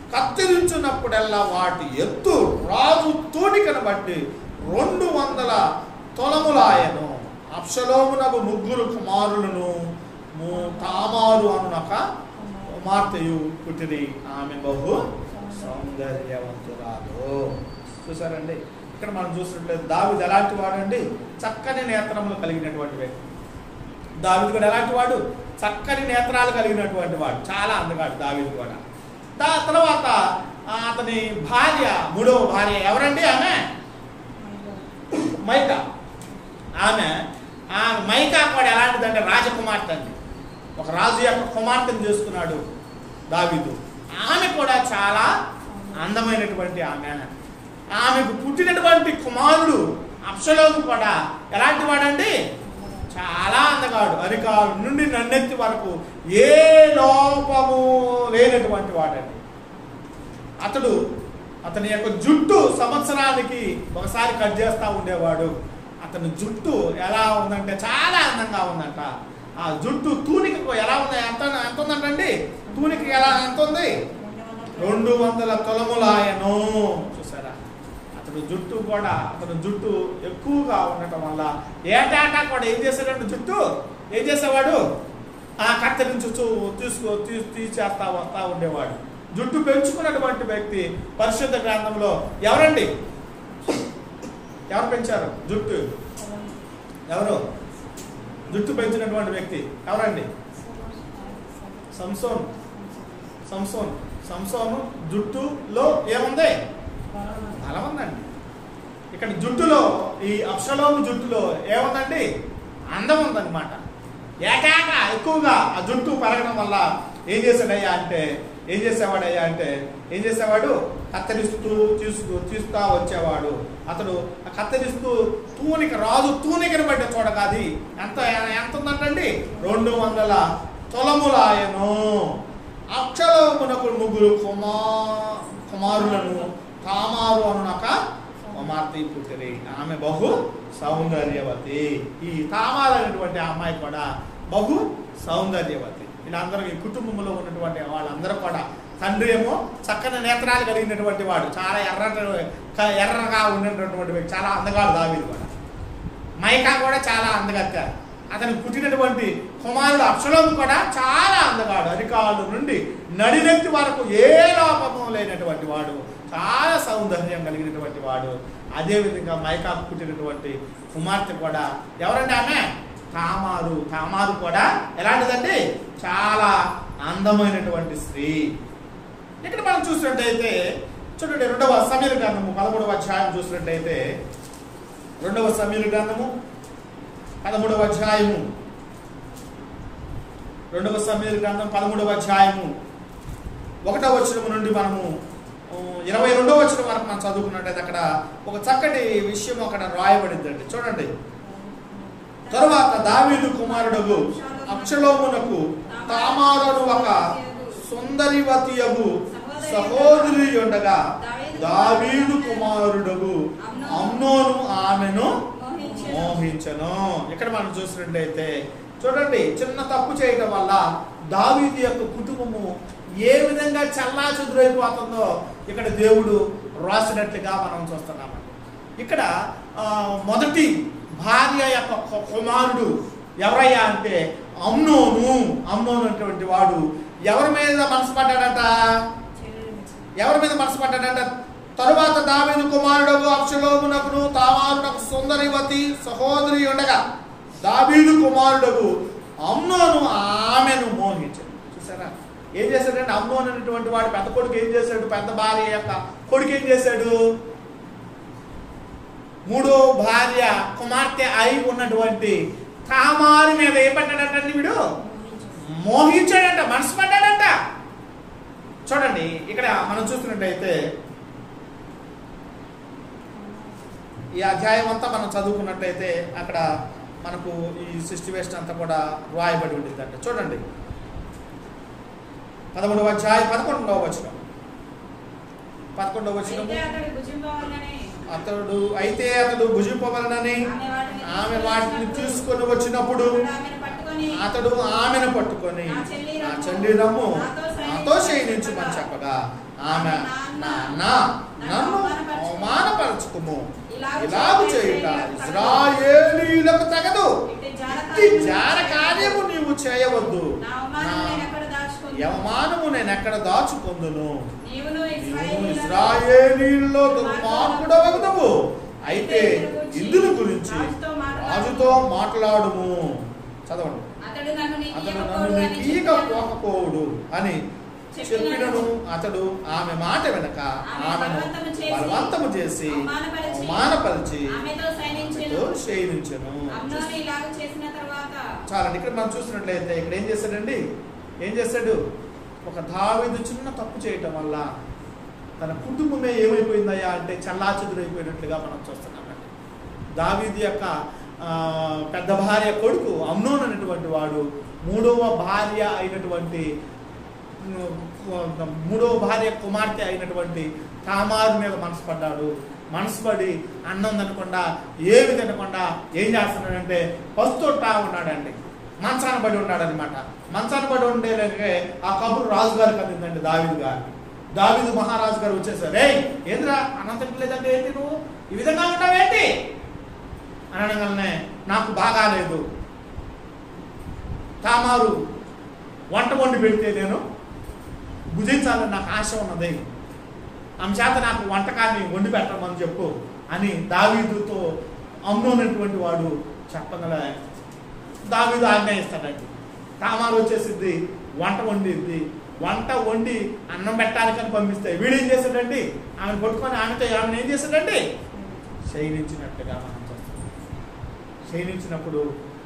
కత్తిరించినప్పుడల్లా వాటి ఎత్తు రాజు తూనికను బట్టి రెండు వందల తొలములాయను అప్షలోమునకు ముగ్గురు కుమారులను ము- తామారు అనునక కుమార్తెయు పుట్టిరి ఆమె బహు సౌందర్యవంతురాలు చూసారండి ఇక్కడ మనం చూసినట్లయితే దావిది ఎలాంటి వాడండి చక్కని నేత్రములు కలిగినటువంటి వ్యక్తి దావిది కూడా ఎలాంటి వాడు చక్కని నేత్రాలు కలిగినటువంటి వాడు చాలా అందగాడు దావిది కూడా దా తర్వాత ఆ, అతని భార్య మూడవ భార్య ఎవరండి ఆమె మైక ఆమె ఆ మైకా కూడా ఎలాంటిదంటే రాజకుమార్తె అండి ఒక రాజు యొక్క కుమార్తెను చేసుకున్నాడు దావీదు ఆమె కూడా చాలా అందమైనటువంటి ఆమె ఆమెకు పుట్టినటువంటి కుమారుడు అప్సలోకు కూడా ఎలాంటి వాడండి చాలా అందగాడు అరికాలు నుండి నన్నెత్తి వరకు ఏ లోపము లేనటువంటి వాడండి అతడు అతని యొక్క జుట్టు సంవత్సరానికి ఒకసారి కట్ చేస్తూ ఉండేవాడు అతని జుట్టు ఎలా ఉందంటే చాలా అందంగా ఉందంట ఆ జుట్టు తూనికకు ఎలా ఉంది ఎంత ఎంత ఉందంటండి తూనిక ఎలా ఎంత ఉంది రెండు వందల తొలములాయను చూసారా అతడు జుట్టు కూడా అతను జుట్టు ఎక్కువగా ఉండటం వల్ల ఏటాటా కూడా ఏం చేశాడంటే జుట్టు ఏం చేసేవాడు ఆ కత్తిరించి తీసుకో తీ తీసేస్తా వస్తా ఉండేవాడు జుట్టు పెంచుకున్నటువంటి వ్యక్తి పరిశుద్ధ గ్రంథంలో ఎవరండి ఎవరు పెంచారు జుట్టు ఎవరు జుట్టు పెంచినటువంటి వ్యక్తి ఎవరండి సంసోన్ సంసోన్ సంసోను జుట్టులో ఏముంది బలం ఉందండి ఇక్కడ జుట్టులో ఈ అప్సలోము జుట్టులో ఏముందండి అందం ఉందన్నమాట ఏకాక ఎక్కువగా ఆ జుట్టు పెరగడం వల్ల ఏం చేశాడయ్యా అంటే ఏం చేసేవాడయ్యా అంటే ఏం చేసేవాడు కత్తిరిస్తూ తీసుకు తీస్తా వచ్చేవాడు అతడు ఆ కత్తిరిస్తూ తూనిక రాజు తూనికని బట్టి చూడక అది ఎంత ఎంత ఉందంటండి రెండు వందల తొలములాయను అక్షరమునకు ముగ్గురు కుమా కుమారులను తామారు అనునక కుమార్తె పుట్టిరి ఆమె బహు సౌందర్యవతి ఈ తామారు అనేటువంటి అమ్మాయి కూడా బహు సౌందర్యవతి వీళ్ళందరూ ఈ కుటుంబంలో ఉన్నటువంటి వాళ్ళందరూ కూడా తండ్రి ఏమో చక్కని నేత్రాలు కలిగినటువంటి వాడు చాలా ఎర్ర ఎర్రగా ఉన్నటువంటి వ్యక్తి చాలా అందగాడు దావీదు కూడా మైకా కూడా చాలా అందగత్త అతనికి పుట్టినటువంటి కుమారుడు అప్సలోము కూడా చాలా అందగాడు అరికాలు నుండి నడినెత్తి వరకు ఏ లోపము లేనటువంటి వాడు చాలా సౌందర్యం కలిగినటువంటి వాడు అదేవిధంగా మైకాకు పుట్టినటువంటి కుమార్తె కూడా ఎవరండి ఆమె తామారు తామారు కూడా ఎలాంటిదండి చాలా అందమైనటువంటి స్త్రీ ఇక్కడ మనం చూసినట్టయితే చూడండి రెండవ సమీర గ్రంథము పదమూడవ అధ్యాయం చూసినట్టయితే రెండవ సమీర గ్రంథము పదమూడవ అధ్యాయము రెండవ సమీర గ్రంథం పదమూడవ అధ్యాయము ఒకటవ వచనము నుండి మనము ఆ, ఇరవై రెండవ వచనం వరకు మనం చదువుకున్నట్టయితే అక్కడ ఒక చక్కటి విషయం అక్కడ రాయబడిందండి చూడండి తరువాత దావీదు కుమారుడు అక్షలోమునకు తామారను ఒక సుందరివతియగు సహోదరి ఉండగా దావీదు కుమారుడు అమ్నోను ఆమెను మోహించను ఇక్కడ మనం చూసినట్లయితే చూడండి చిన్న తప్పు చేయడం వల్ల దావీదు యొక్క కుటుంబము ఏ విధంగా చల్లా చెదురైపోతుందో ఇక్కడ దేవుడు రాసినట్లుగా మనం చూస్తున్నామండి ఇక్కడ ఆ, మొదటి భార్య యొక్క కు- కుమారుడు ఎవరయ్యా అంటే అమ్నోను అమ్నోను అటువంటి వాడు ఎవరి మీద మనసు పడ్డాడట ఎవరి మీద మనసు పడ్డాడంట తరువాత దావీదు కుమారుడు అప్షలోమునకును తామారునకు సుందరివతి సహోదరి ఉండగా దావీదు కుమారుడు అమ్నోను ఆమెను మోహించాడు చూసారా ఏం చేశాడంటే అమ్నోను అనేటువంటి వాడు పెద్ద కొడుకు ఏం చేశాడు పెద్ద భార్య యొక్క కొడుకు ఏం చేశాడు మూడో భార్య కుమార్తె అయి ఉన్నటువంటి తామారు మీద ఏం పడ్డాడంటండి వీడు మోహించాడంట మనసు పడ్డాడంట చూడండి ఇక్కడ మనం చూస్తున్నట్టయితే ఈ అధ్యాయం అంతా మనం చదువుకున్నట్టయితే అక్కడ మనకు ఈ సిస్టివేషన్ అంతా కూడా రాయబడి ఉంటుంది అంటే చూడండి పదమూడవ అధ్యాయం పదకొండవ వచనం పదకొండవ వచనము అయితే అతడు భుజింపవలనని అతడు అయితే అతడు భుజింపవలనని ఆమె వాటిని ఆమె వాటిని తీసుకొని వచ్చినప్పుడు అతడు ఆమెను పట్టుకొని అతడు ఆమెను పట్టుకొని నా చెల్లి నా రమ్ము, చెల్లి రమ్ము నాతో శయనించు నాతో శయనించమని చెప్పగా ఆమె నాన్న నన్ను అవమానపరచుకుము ఇలాగు చేయుట ఇజ్రాయేలీలకు తగదు ఇట్టి జార ఇట్టి జార కార్యము నీవు చేయవద్దు నా అవమానం నేను ఎక్కడ నా దాచుకుందును? అవమానము నేను ఎక్కడ దాచుకుందును నీవును నీవు ఇశ్రాయేలీయులను ఇజ్రాయేలీలో దుర్మార్గుడవగదవు అయితే ఇందును గురించి రాజుతో మాట్లాడు. రాజుతో మాట్లాడుము చదవండి అతడు నన్ను నీకు అతడు ఇవ్వకూడదు నన్ను అని నీకీక చెప్పాను. పోకపోవుడు అని చెప్పినను అతడు ఆమె మాట వెనక ఆమె ఆమెను బలవంతము చేసి, బలవంతము చేసి అవమానపరిచి, అవమానపరిచి ఆమెతో శయనించెను. ఆమెతో శయనించెను అమ్నోను ఇలాగ చేసిన తర్వాత చాలండి ఇక్కడ మనం చూసినట్లయితే ఇక్కడ ఏం చేశాడండి ఏం చేశాడు ఒక దావీదు చిన్న తప్పు చేయటం వల్ల తన కుటుంబమే ఏమైపోయిందయ్యా అంటే చల్లాచెదురైపోయినట్లుగా మనం చూస్తున్నామండి దావీదు యొక్క ఆ, పెద్ద భార్య కొడుకు అమ్నోన్ అనేటువంటి వాడు మూడవ భార్య అయినటువంటి ఉమ్, మూడవ భార్య కుమార్తె అయినటువంటి తామారు మీద మనసు పడ్డాడు మనసు పడి అన్నం తినకుండా ఏమి తినకుండా ఏం చేస్తున్నాడంటే పస్తుట్టా ఉన్నాడండి మంచాన పడి ఉన్నాడు అనమాట మంచాన పడి ఉండేలాగే ఆ కబురు రాజుగారికి అందిందండి దావీదు గారు దావీదు మహారాజు గారు వచ్చేసారు రే ఏంద్రా అన్నం తినలేదంటే ఏంటి నువ్వు ఈ విధంగా ఉంటావేంటి అని అనగానే నాకు బాగాలేదు తామారు వంట వండి పెడితే నేను భుజించాలని నాకు ఆశ ఉన్నది ఆమె చేత నాకు వంటకాన్ని వండి పెట్టమని చెప్పు అని దావీదుతో అమ్మునటువంటి వాడు చెప్పగల దావీదు ఆజ్ఞాయిస్తాడండి తామారు వచ్చేసింది వంట వండిద్ది వంట వండి అన్నం పెట్టడానికని పంపిస్తే వీడేం చేశాడండి ఆమెను కొట్టుకొని ఆమెతో ఆమెను ఏం చేశాడండి శయనించినట్లుగా మనం చూస్తాం శయనించినప్పుడు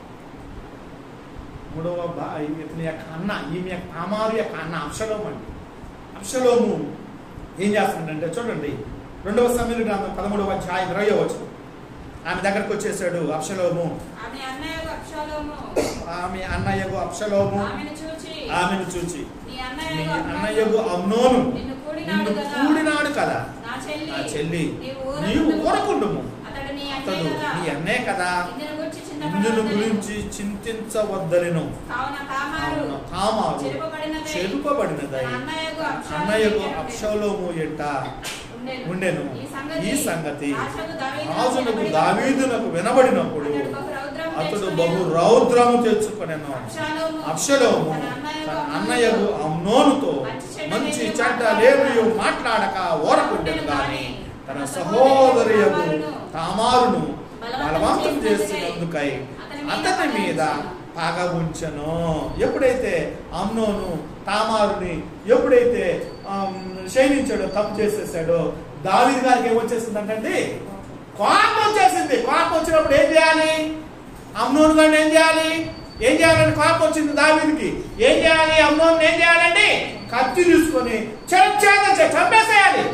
మూడవ బా ఇతని యొక్క అన్న ఈమె యొక్క తామారు యొక్క అన్న అప్షలోము అండి అప్షలోము ఏం చేస్తున్నాడంటే చూడండి రెండవ సమయంలో గ్రంథం పదమూడవ అధ్యాయం ఇరవై వచ్చిన ఆమె దగ్గరకు వచ్చేసాడు అప్షలోము ఆమె అన్నయ్య అక్షలోము ఆమె అన్నయ్యకు అప్షలోము ఆమెను చూచి ఆమెను చూచి నీ నీ అన్నయ్య అన్నయ్యకు అమ్నోను నిన్ను కూడినాడు నిన్ను కదా కూడినాడు కదా నా చెల్లి నా చెల్లి నీవు నీవు ఊరకుండుము. ఊరకుండుము అతడు నీ అతడు అన్నయ్య కదా నీ అన్నే కదా ఇందును గురించి ఇందును చింతపడవద్దని. గురించి చింతించవద్దలను కావున తామారు అవును, తామారు చెరుపబడినదై చెరుపబడినదై తన అన్నయ్యకు అబ్షాలోము అన్నయ్యకు ఎదుట అప్షలోము ఎంట ఉండెను. ఉండెను ఈ సంగతి ఈ సంగతి రాజుకు దావీదునకు రాజునకు వినబడినప్పుడు దావీదునకు వినబడినప్పుడు అతడు బహు రౌద్రము అతడు తెచ్చుకొనెను. బహు రౌద్రము తెచ్చుకొనెను అబ్షాలోము అప్షలోము తన అన్నయ్యకు తన అమ్నోనుతో అన్నయ్యకు అమ్నోనుతో మంచి చెడ్డ మంచి లేనియు చెడ్డ మాట్లాడక లేనియు మాట్లాడక ఓరకుండెను గాని తన సహోదరియకు సహోదరియగు తామారును బలవంతం బలవంతం చేసినందుకై చేసినందుకై అతని మీద అతని మీద పగ పగ ఉంచను ఎప్పుడైతే అమ్నోను తామారుని ఎప్పుడైతే ఆమ్, శయనించాడో తప్పు చేసేసాడో దావీదు గారికి ఏమొచ్చేసిందంటండి కోపం వచ్చేసింది కోపం వచ్చినప్పుడు ఏం చేయాలి అమ్నోను గారిని ఏం చేయాలి ఏం చేయాలని కోపం వచ్చింది దావీదికి ఏం చేయాలి అమ్నోను ఏం చేయాలండి కత్తి తీసుకొని చచ్చేద చంపేసేయాలి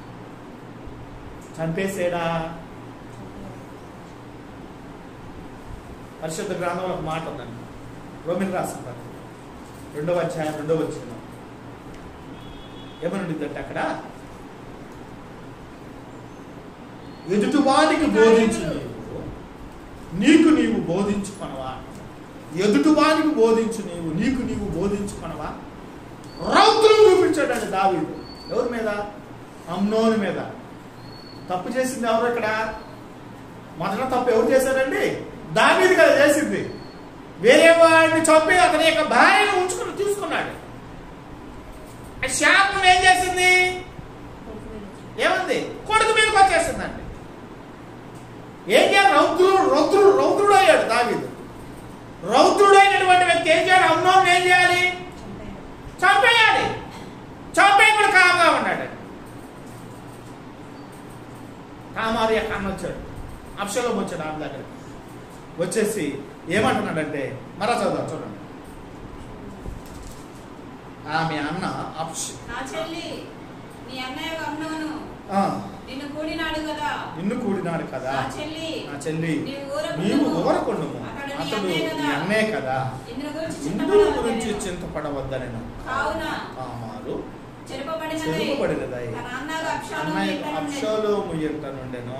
చంపేసేడా పరిశుద్ధ గ్రంథంలో ఒక మాట ఉందండి రోమిన్ రాసిన పత్రిక. రెండవ అధ్యాయం రెండవ వచ్చిన ఏమనుండిద్దంటే అక్కడ ఎదుటివానికి బోధించు నీవు నీకు నీవు బోధించుకొనవా ఎదుటివానికి బోధించు నీవు నీకు నీవు బోధించుకొనవా రౌద్రం చూపించాడండి దావీదు ఎవరి మీద అమ్నోని మీద తప్పు చేసింది ఎవరు ఇక్కడ మొదట తప్పు ఎవరు చేశారండి దావీదు కదా చేసింది వేరే వాడిని చంపి అతని యొక్క భార్యను ఉంచుకుని తీసుకున్నాడు ఆ శాపం ఏం చేసింది ఏముంది కొడుకు మీదకి వచ్చేసిందండి ఏం చేయాలి రౌద్రుడు రౌద్రుడు రౌద్రుడు అయ్యాడు దావీదు రౌద్రుడు అయినటువంటి వ్యక్తి ఏం చేయాలి అమ్నోని ఏం చేయాలి చంపేయాలి చంపేయకుండా కాముగా ఉన్నాడు తామారు యొక్క అన్న వచ్చాడు అప్షలోం వచ్చాడు ఆమె దగ్గర వచ్చేసి ఏమంటున్నాడంటే మరా చదువు చూడండి ఆమె అన్న అప్ష నా చెల్లి నీ అన్నయ్య అమ్నోను ఆ, నిన్ను కూడినాడు కదా నిన్ను కూడినాడు కదా నా చెల్లి నా చెల్లి నీవు ఊరకుండుము. నీవు ఊరకుండుము అతడు నీ అతడు అన్నే నీ కదా. అన్నే కదా ఇందును గురించి ఇందు చింతపడవద్దని. గురించి చింతపడవద్దనను కావున తామారు చెరుపబడినదై చెరుపబడినదై తన అన్నగా అబ్షాలోము అన్నయ్య ఇంట ఉండెను. అప్షలోము ఎంట నుండెను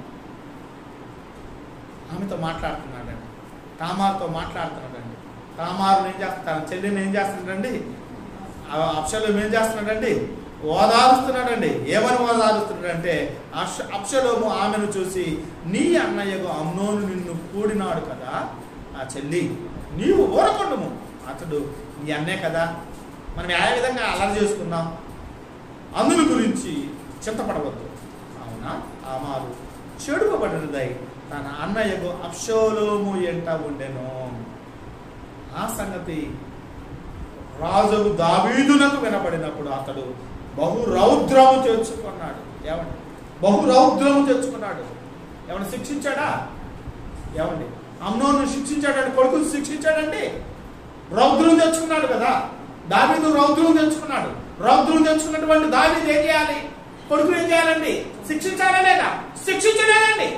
ఆమెతో మాట్లాడుతున్నాడండి తామారుతో మాట్లాడుతున్నాడండి తామారు ఏం చేస్తాడు తన చెల్లిని ఏం చేస్తున్నాడండి ఆ అప్షలోం ఏం చేస్తున్నాడండి ఓదారుస్తున్నాడండి ఏమని ఓదారుస్తున్నాడంటే అక్ష అప్షలోము ఆమెను చూసి నీ అన్నయ్యకు అమ్నోను నిన్ను కూడినాడు కదా ఆ చెల్లి నీవు ఊరకుండము అతడు నీ అన్నే కదా మనం ఏ విధంగా అలర్ చేసుకుందాం అందుల గురించి చింతపడవద్దు అవునా ఆమారు చెడుపబడినదై తన అన్నయ్యకు అప్షోలోము ఎంట ఉండెను ఆ సంగతి రాజు దావీదునకు వినబడినప్పుడు అతడు బహు రౌద్రము తెచ్చుకున్నాడు ఏమండి బహు రౌద్రము తెచ్చుకున్నాడు ఏమన్నా శిక్షించాడా ఏమండి అమ్నోను శిక్షించాడండి కొడుకును శిక్షించాడండి రౌద్రం తెచ్చుకున్నాడు కదా దావీదు రౌద్రం తెచ్చుకున్నాడు రౌద్రం తెచ్చుకున్నటువంటి దావీదు ఏం చేయాలి కొడుకును ఏం చేయాలండి శిక్షించాలా లేదా శిక్షించలేదండి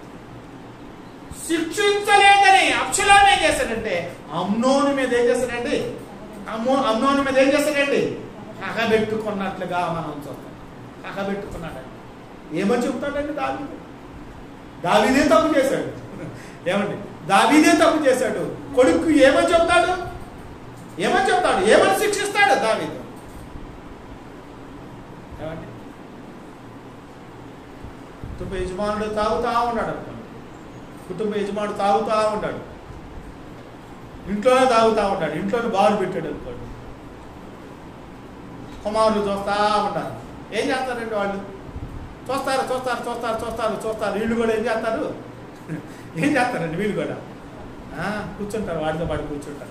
శిక్షించలేదని అక్షరాన్ని ఏం చేశాడంటే అమ్నోని మీద ఏం చేశాడండి అమ్మో అమ్నోని మీద ఏం చేశాడండి కకబెట్టుకున్నట్లుగా మనం చూస్తాం కకబెట్టుకున్నాడండి ఏమని చెప్తాడండి దావీదు దావీదే తప్పు చేశాడు ఏమండి దావీదే తప్పు చేశాడు కొడుకు ఏమని చెప్తాడు ఏమని చెప్తాడు ఏమని శిక్షిస్తాడు దావీదు ఏమండి కుటుంబ యజమానుడు తాగుతా ఉన్నాడు అనుకోండి కుటుంబ యజమానుడు తాగుతా ఉంటాడు ఇంట్లోనే తాగుతా ఉంటాడు ఇంట్లోనే బారు పెట్టాడు అనుకోండి కుమారులు చూస్తా ఉంటారు ఏం చేస్తారండి వాళ్ళు చూస్తారు చూస్తారు చూస్తారు చూస్తారు చూస్తారు వీళ్ళు కూడా ఏం చేస్తారు ఏం చేస్తారండి వీళ్ళు కూడా ఆ, కూర్చుంటారు వాడితో పాటు కూర్చుంటారు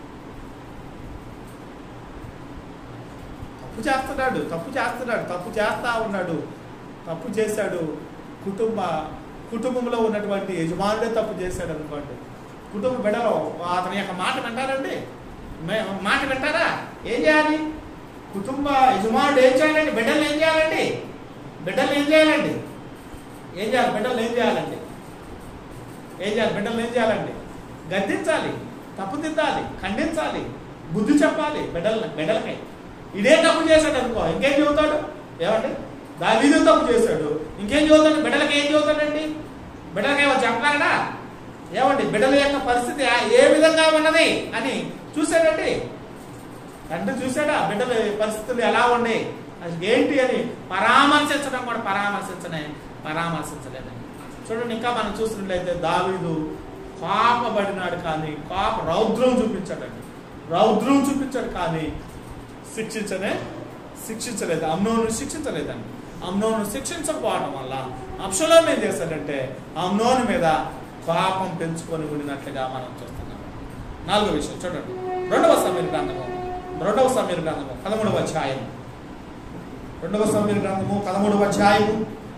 తప్పు చేస్తున్నాడు తప్పు చేస్తున్నాడు తప్పు చేస్తా ఉన్నాడు తప్పు చేశాడు కుటుంబ కుటుంబంలో ఉన్నటువంటి యజమానుడే తప్పు చేశాడు అనుకోండి కుటుంబ బిడ్డలో అతని యొక్క మాట వింటారండి మే- మాట వింటారా ఏం చేయాలి కుటుంబ యజమానుడు ఏం చేయాలండి బిడ్డలు ఏం చేయాలండి బిడ్డలు ఏం చేయాలండి ఏం చేయాలి బిడ్డలు ఏం చేయాలండి ఏం చేయాలి బిడ్డలు ఏం చేయాలండి గద్దించాలి తప్పు దిద్దాలి ఖండించాలి బుద్ధి చెప్పాలి బిడ్డల బిడ్డలకై ఇదే తప్పు చేశాడు అనుకో ఇంకేం చెబుతాడు ఏమండి దావీదు తప్పు చేశాడు ఇంకేం చెబుతాడు బిడ్డలకి ఏం చెబుతాడండి బిడ్డలకి ఏమో చెప్పగలడా ఏమండి బిడ్డల యొక్క పరిస్థితి ఆ- ఏ విధంగా ఉన్నది అని చూశాడండి తండ్రి చూశాడా బిడ్డల పరిస్థితులు ఎలా ఉండే అది ఏంటి అని పరామర్శించడం కూడా పరామర్శించనే పరామర్శించలేదండి చూడండి ఇంకా మనం చూసినట్లయితే దావీదు కోపబడినాడు కానీ కోప రౌద్రం చూపించాడండి రౌద్రం చూపించాడు కానీ శిక్షించనే శిక్షించలేదు అమ్నోను శిక్షించలేదండి అమ్నోను శిక్షించకపోవడం వల్ల అప్షలోం ఏం చేశాడంటే అమ్నోను మీద కోపం పెంచుకొని ఉండినట్లుగా మనం చూస్తున్నాం నాలుగో విషయం చూడండి రెండవ సమీర గ్రంథము రెండవ సమీర గ్రంథము పదమూడవ అధ్యాయం రెండవ సమీర గ్రంథము పదమూడవ అధ్యాయము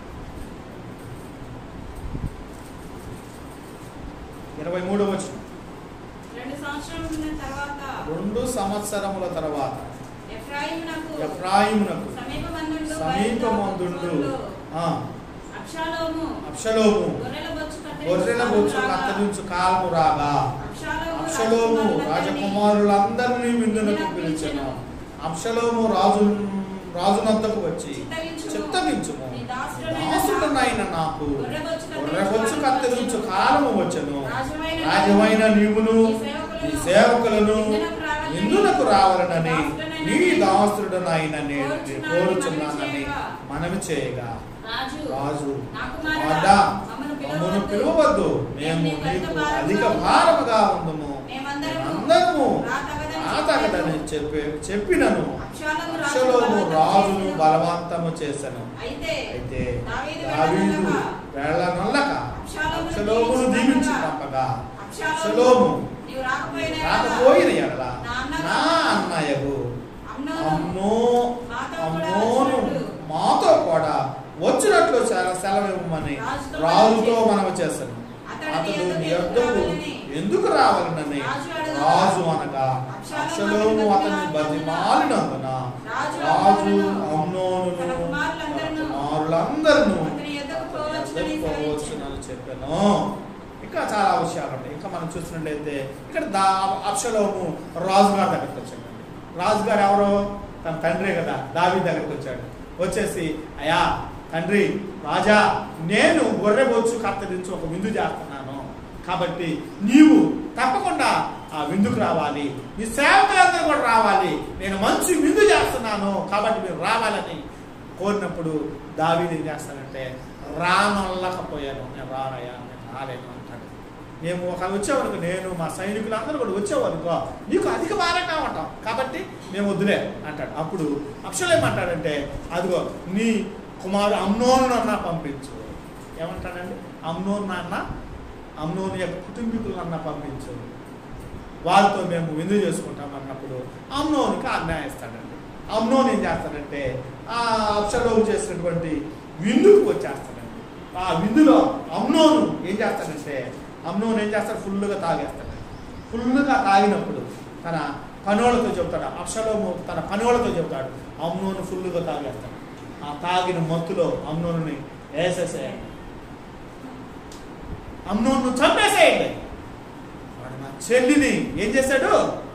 ఇరవై మూడవ వచనం రెండు సంవత్సరముల తర్వాత రెండు సంవత్సరముల తర్వాత ఎఫ్రాయిమునకు ఎఫ్రాయిమునకు సమీపమందుండు సమీపమందుండు ఆ, అబ్షాలోము అప్షలోము గొర్రెల బొచ్చు కత్తిరించు గొర్రెల బొచ్చు రాగా, కత్తిరించు కాలము రాగా అబ్షాలోము అప్షలోము రాజకుమారులందరినీ రాజకుమారులందరినీ విందునకు పిలిచెను అప్షలోము రాజు రాజునద్దకు వచ్చి చిత్తగించుము. చిత్తగించుము నీ దాసుడనైన దాసుడనైన నాకు గొర్రెబొచ్చు గొర్రెబొచ్చు కత్తిరించు కత్తిరించు కాలము వచ్చను రాజువైన రాజమైన నీవును నీ సేవకులను నీ సేవకులను విందునకు రావాలని ఎందులకు రావాలనని దాసుడనైన నీ నేను దాసుడనైన నేను కోరుచున్నానని కోరుచున్నానని మనవి మనవి చేయగా రాజు రాజు నా కుమారుడా, వాడా మమ్మను మమ్మను పిలువవద్దు. పిలువవద్దు మేము మేము నీకు నీకు భారముగా అధిక ఉన్నాము. భారముగా ఉందము మేమందరము అందరము రాతగదని రాతగదని చెప్పి చెప్పినను అబ్షాలోము రాజును అక్షలోము బలవంతం రాజును చేసెను. బలవంతము చేసెను అయితే అయితే దావీదు దావీదు వెళ్ళనొల్లక, వెళ్ళనొల్లక అబ్షాలోమును అక్షలోమును దీవించి దీవించి పంపగా, పంపగా అబ్షాలోము అక్షలోము నీవు రాకపోయిన ఎడల రాకపోయిన ఎడల నా అన్నగా నా అన్నయ్యకు అమ్నోను అమ్మో మాతో కూడా అమ్మోను వచ్చినట్లు మాతో కూడా వచ్చినట్లు చాలా సెలవు ఇవ్వమని రాజుతో రాజుతో మనవి మనవి చేశాను అతడు అతడు నీ నీ యొద్దకు యొద్దకు రావాలని ఎందుకు రావాలనని రాజు అడగగా, రాజు అనగా అబ్షాలోము అక్షలోము అతన్ని అతన్ని బతిమాలినందున రాజు రాజు అమ్నోనును, తన అమ్నోను కుమారులందరినూ కుమారులందరూ అతని యొద్దకు పోవచ్చునని పోవచ్చునని చెప్పాను ఇంకా చాలా విషయాలు ఉంటాయి ఇంకా మనం చూసినట్లయితే ఇక్కడ దా అప్షలోము రాజుగారి దగ్గరికి వచ్చాడు రాజుగారు ఎవరు తన తండ్రే కదా దావి దగ్గరికి వచ్చాడు వచ్చేసి అయా తండ్రి రాజా నేను గొర్రె బొచ్చు కత్తరించి ఒక విందు చేస్తున్నాను కాబట్టి నీవు తప్పకుండా ఆ విందుకు రావాలి నీ సేవకులందరూ కూడా రావాలి నేను మంచి విందు చేస్తున్నాను కాబట్టి మీరు రావాలని కోరినప్పుడు దావీదు ఏం చేస్తానంటే రానల్లకపోయాను నేను రానయ్యా నేను రాలేను అంటాడు మేము ఒక వచ్చేవరకు నేను మా సైనికులందరూ కూడా వచ్చేవరకు నీకు అధిక భారంగా ఉంటాం కాబట్టి మేము వద్దులే అంటాడు అప్పుడు అక్షలు ఏమంటాడంటే అదిగో నీ కుమారు అమ్నోను నాన్న పంపించు ఏమంటాడండి అమ్నోను నాన్న అమ్నోను యొక్క కుటుంబీకులన్న పంపించు వాళ్ళతో మేము విందు చేసుకుంటాం అన్నప్పుడు అమ్నోనికి ఆజ్ఞ ఇస్తాడండి అమ్నోన్ ఏం చేస్తాడంటే ఆ అప్సలోకి చేసినటువంటి విందుకు వచ్చేస్తాడండి ఆ విందులో అమ్నోను ఏం చేస్తాడంటే అమ్నోన్ ఏం చేస్తాడు ఫుల్గా తాగేస్తాడు ఫుల్గా తాగినప్పుడు తన పనులతో చెప్తాడు అప్సలోము తన పనులతో చెప్తాడు అమ్నోను ఫుల్గా తాగేస్తాడు ఆ తాగిన మత్తులో అమ్నోనుని వేసేసేయండి అమ్నోను చంపేసేయండి వాడు నా చెల్లిని ఏం చేశాడు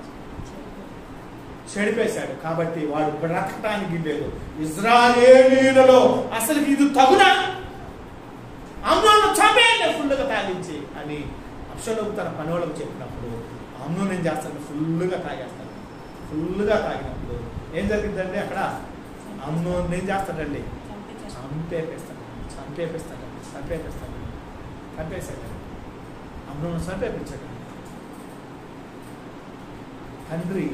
చెడిపేశాడు కాబట్టి వాడు బ్రతకటానికి లేదు ఇజ్రాయేలీలలో అసలు ఇది తగునా అమ్నోను చంపేయండి ఫుల్గా తాగించి అని అప్షలోకు తన పనివాళ్ళకు చెప్పినప్పుడు అమ్నోను ఏం చేస్తాడు ఫుల్గా తాగేస్తాడు ఫుల్గా తాగినప్పుడు ఏం జరిగిందండి అక్కడ అమ్నోన్ ఏం చేస్తాడండి చంపేపిస్తాడు చంపేపిస్తాడు చంపేపిస్తాడు చంపేశాడు అమ్నోను చంపేపించాడు తండ్రి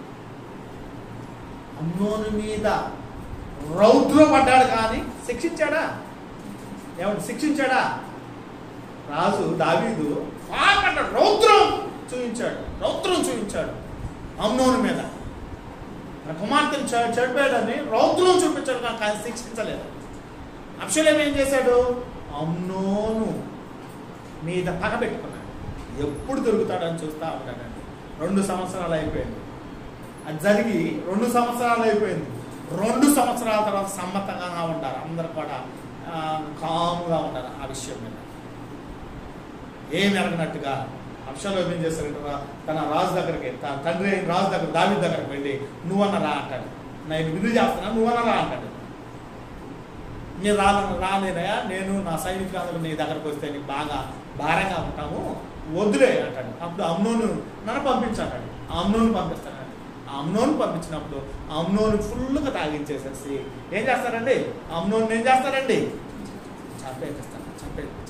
అమ్నోను మీద రౌద్రపడ్డాడు కానీ శిక్షించాడా ఏమంటే శిక్షించాడా రాజు దావీదు పాపడ్డ రౌద్రం చూపించాడు రౌద్రం చూపించాడు అమ్నోను మీద తన కుమార్తెను చె- చెడిపోయాడని రౌద్రం చూపించాడు కానీ కానీ శిక్షించలేదు అప్షలేం ఏం చేశాడు అమ్నోను మీద పగ పెట్టుకున్నాడు ఎప్పుడు దొరుకుతాడని చూస్తా ఉన్నాడండి రెండు సంవత్సరాలు అయిపోయింది అది జరిగి రెండు సంవత్సరాలు అయిపోయింది రెండు సంవత్సరాల తర్వాత సమ్మతంగా ఉంటారు అందరు కూడా ఆ, కాముగా ఉంటారు ఆ విషయం మీద ఏమి ఎరగనట్టుగా అప్షలో ఏం చేస్తారంటే రా- తన రాజు దగ్గరికి తన తండ్రి అయిన రాజు దగ్గర దావి దగ్గరికి వెళ్ళి నువ్వన్న రా అంటాడు నేను విధి చేస్తున్నా నువ్వన్న రా అంటాడు నేను రా రాలేనయా నేను నా సైనికులందరూ నీ దగ్గరకు వస్తే నీకు బాగా భారంగా ఉంటాము వద్దులే అంటాడు అప్పుడు అమ్నోను నన్ను పంపించాడు ఆ అమ్నోను పంపిస్తాడు ఆ అమ్నోను పంపించినప్పుడు ఆ అమ్నోను ఫుల్గా తాగించేసేసి ఏం చేస్తారండి అమ్నోను ఏం చేస్తారండి చంపేపిస్తాడు చంపేపించాడు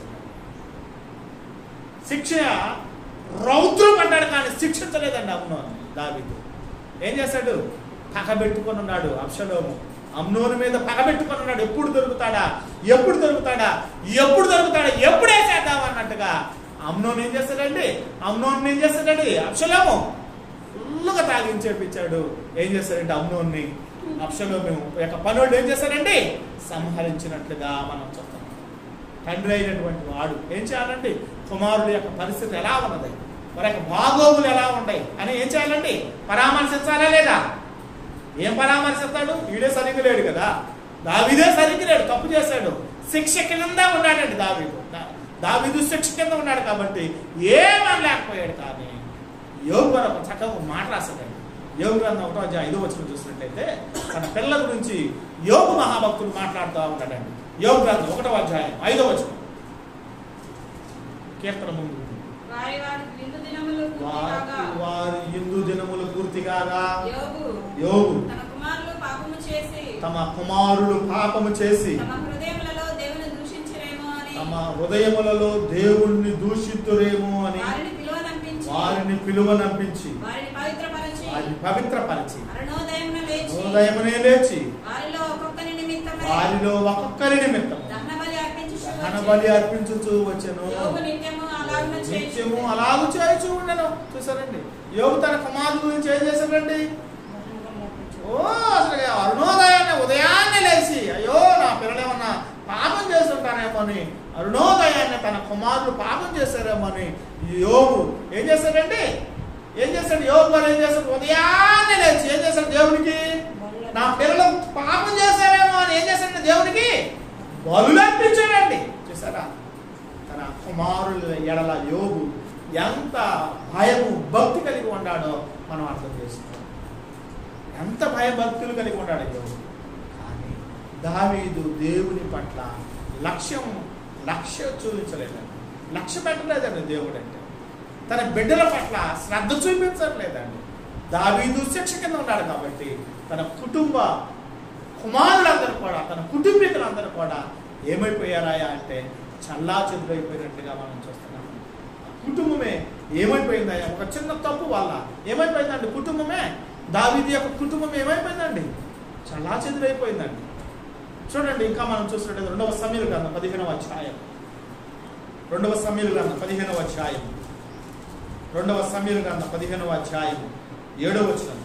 శిక్ష రౌద్రం పడ్డాడు కానీ శిక్షించలేదండి అమ్నోను దావీదు ఏం చేశాడు పగబెట్టుకొని ఉన్నాడు అప్షలోము అమ్నోను మీద పగబెట్టుకొని ఉన్నాడు ఎప్పుడు దొరుకుతాడా ఎప్పుడు దొరుకుతాడా ఎప్పుడు దొరుకుతాడా ఎప్పుడు వేసేద్దాం అన్నట్టుగా అమ్నోన్ ఏం చేస్తాడండి అమ్నోన్ ఏం చేస్తాడండి అప్షలోము ఫుల్గా తాగించేపించాడు ఏం చేస్తాడంటే అమ్నోన్ని అప్షలోము యొక్క పనులు ఏం చేస్తాడండి సంహరించినట్లుగా మనం చూస్తాం తండ్రి అయినటువంటి వాడు ఏం చేయాలండి కుమారుడు యొక్క పరిస్థితి ఎలా ఉన్నది వారి యొక్క బాగోగులు ఎలా ఉన్నాయి అని ఏం చేయాలండి పరామర్శించాలా లేదా ఏం పరామర్శిస్తాడు వీడే సరిగ్గా లేడు కదా దావిదే సరిగ్గా లేడు తప్పు చేశాడు శిక్ష కింద ఉన్నాడండి దావీదు దా- దావీదు శిక్ష కింద ఉన్నాడు కాబట్టి ఏమని లేకపోయాడు కానీ యోగు గారు ఒక చక్కగా మాట రాశాడండి యోగు గ్రంథం ఒకటో అధ్యాయం ఐదో వచ్చిన చూసినట్టయితే తన పిల్లల గురించి యోగు మహాభక్తులు మాట్లాడుతూ ఉంటాడండి యోగు గ్రంథం ఒకటో అధ్యాయం ఐదో వచ్చిన కీర్తన ముందు వారి వారి విందు దినములు పూర్తి కాగా వారి వారి హిందూ దినములు పూర్తి కాగా యోగు యోగు తన కుమారులు పాపము చేసి తమ కుమారులు పాపము చేసి తమ హృదయములలో దేవుని దూషించరేమో అని తమ హృదయములలో దేవుణ్ణి దూషితురేమో అని వారిని పిలువనంపించి వారిని పిలువనంపించి వారిని పవిత్రపరచి వారిని పవిత్రపరిచి అరుణోదయమున లేచి ఉదయమునే లేచి వారిలో ఒక్కొక్కరి నిమిత్తమై వారిలో ఒక్కొక్కరి నిమిత్తం దహన బలి అర్పించు దహన బలి అర్పించుచూ వచ్చెను యోగు నిత్యము అలాగున నిత్యము అలాగూ చేయుచూ ఉండను చూసారండి యోగు తన కుమారుడు గురించి ఏం చేశాడండి ఓ అసలు అరుణోదయాన్ని ఉదయాన్నే లేచి అయ్యో నా పిల్లలు ఏమన్నా పాపం చేస్తుంటారేమో అని అరుణోదయాన్ని తన కుమారులు పాపం చేశారేమో అని ఈ యోగు ఏం చేశాడండి ఏం చేశాడు యోగు గారు ఏం చేశాడు ఉదయాన్నే లేచి ఏం చేశాడు దేవునికి నా పిల్లలు పాపం చేశారేమో అని ఏం చేశాడు దేవునికి బలులు అర్పించాడండి చూసారా తన కుమారుల ఎడల యోగు ఎంత భయము భక్తి కలిగి ఉన్నాడో మనం అర్థం చేసుకోవాలి ఎంత భయభక్తులు కలిగి ఉన్నాడు యోగు కానీ దావీదు దేవుని పట్ల లక్ష్యం లక్ష్యం చూపించలేదండి లక్ష్య పెట్టలేదండి దేవుడు అంటే తన బిడ్డల పట్ల శ్రద్ధ చూపించట్లేదండి దావీదు శిక్ష కింద ఉన్నాడు కాబట్టి తన కుటుంబ కుమారులందరూ కూడా తన కుటుంబీకులందరూ కూడా ఏమైపోయారాయా అంటే చల్లా చెదురైపోయినట్టుగా మనం చూస్తున్నాం కుటుంబమే ఏమైపోయిందయ్యా ఒక చిన్న తప్పు వల్ల ఏమైపోయిందండి కుటుంబమే దావీది యొక్క కుటుంబం ఏమైపోయిందండి చల్లా చెదురైపోయిందండి చూడండి ఇంకా మనం చూసినట్టు రెండవ సమీల గ్రంథం పదిహేనవ అధ్యాయం రెండవ సమీల గ్రంథం పదిహేనవ అధ్యాయం రెండవ సమీల గ్రంథం పదిహేనవ అధ్యాయం ఏడవ వచనం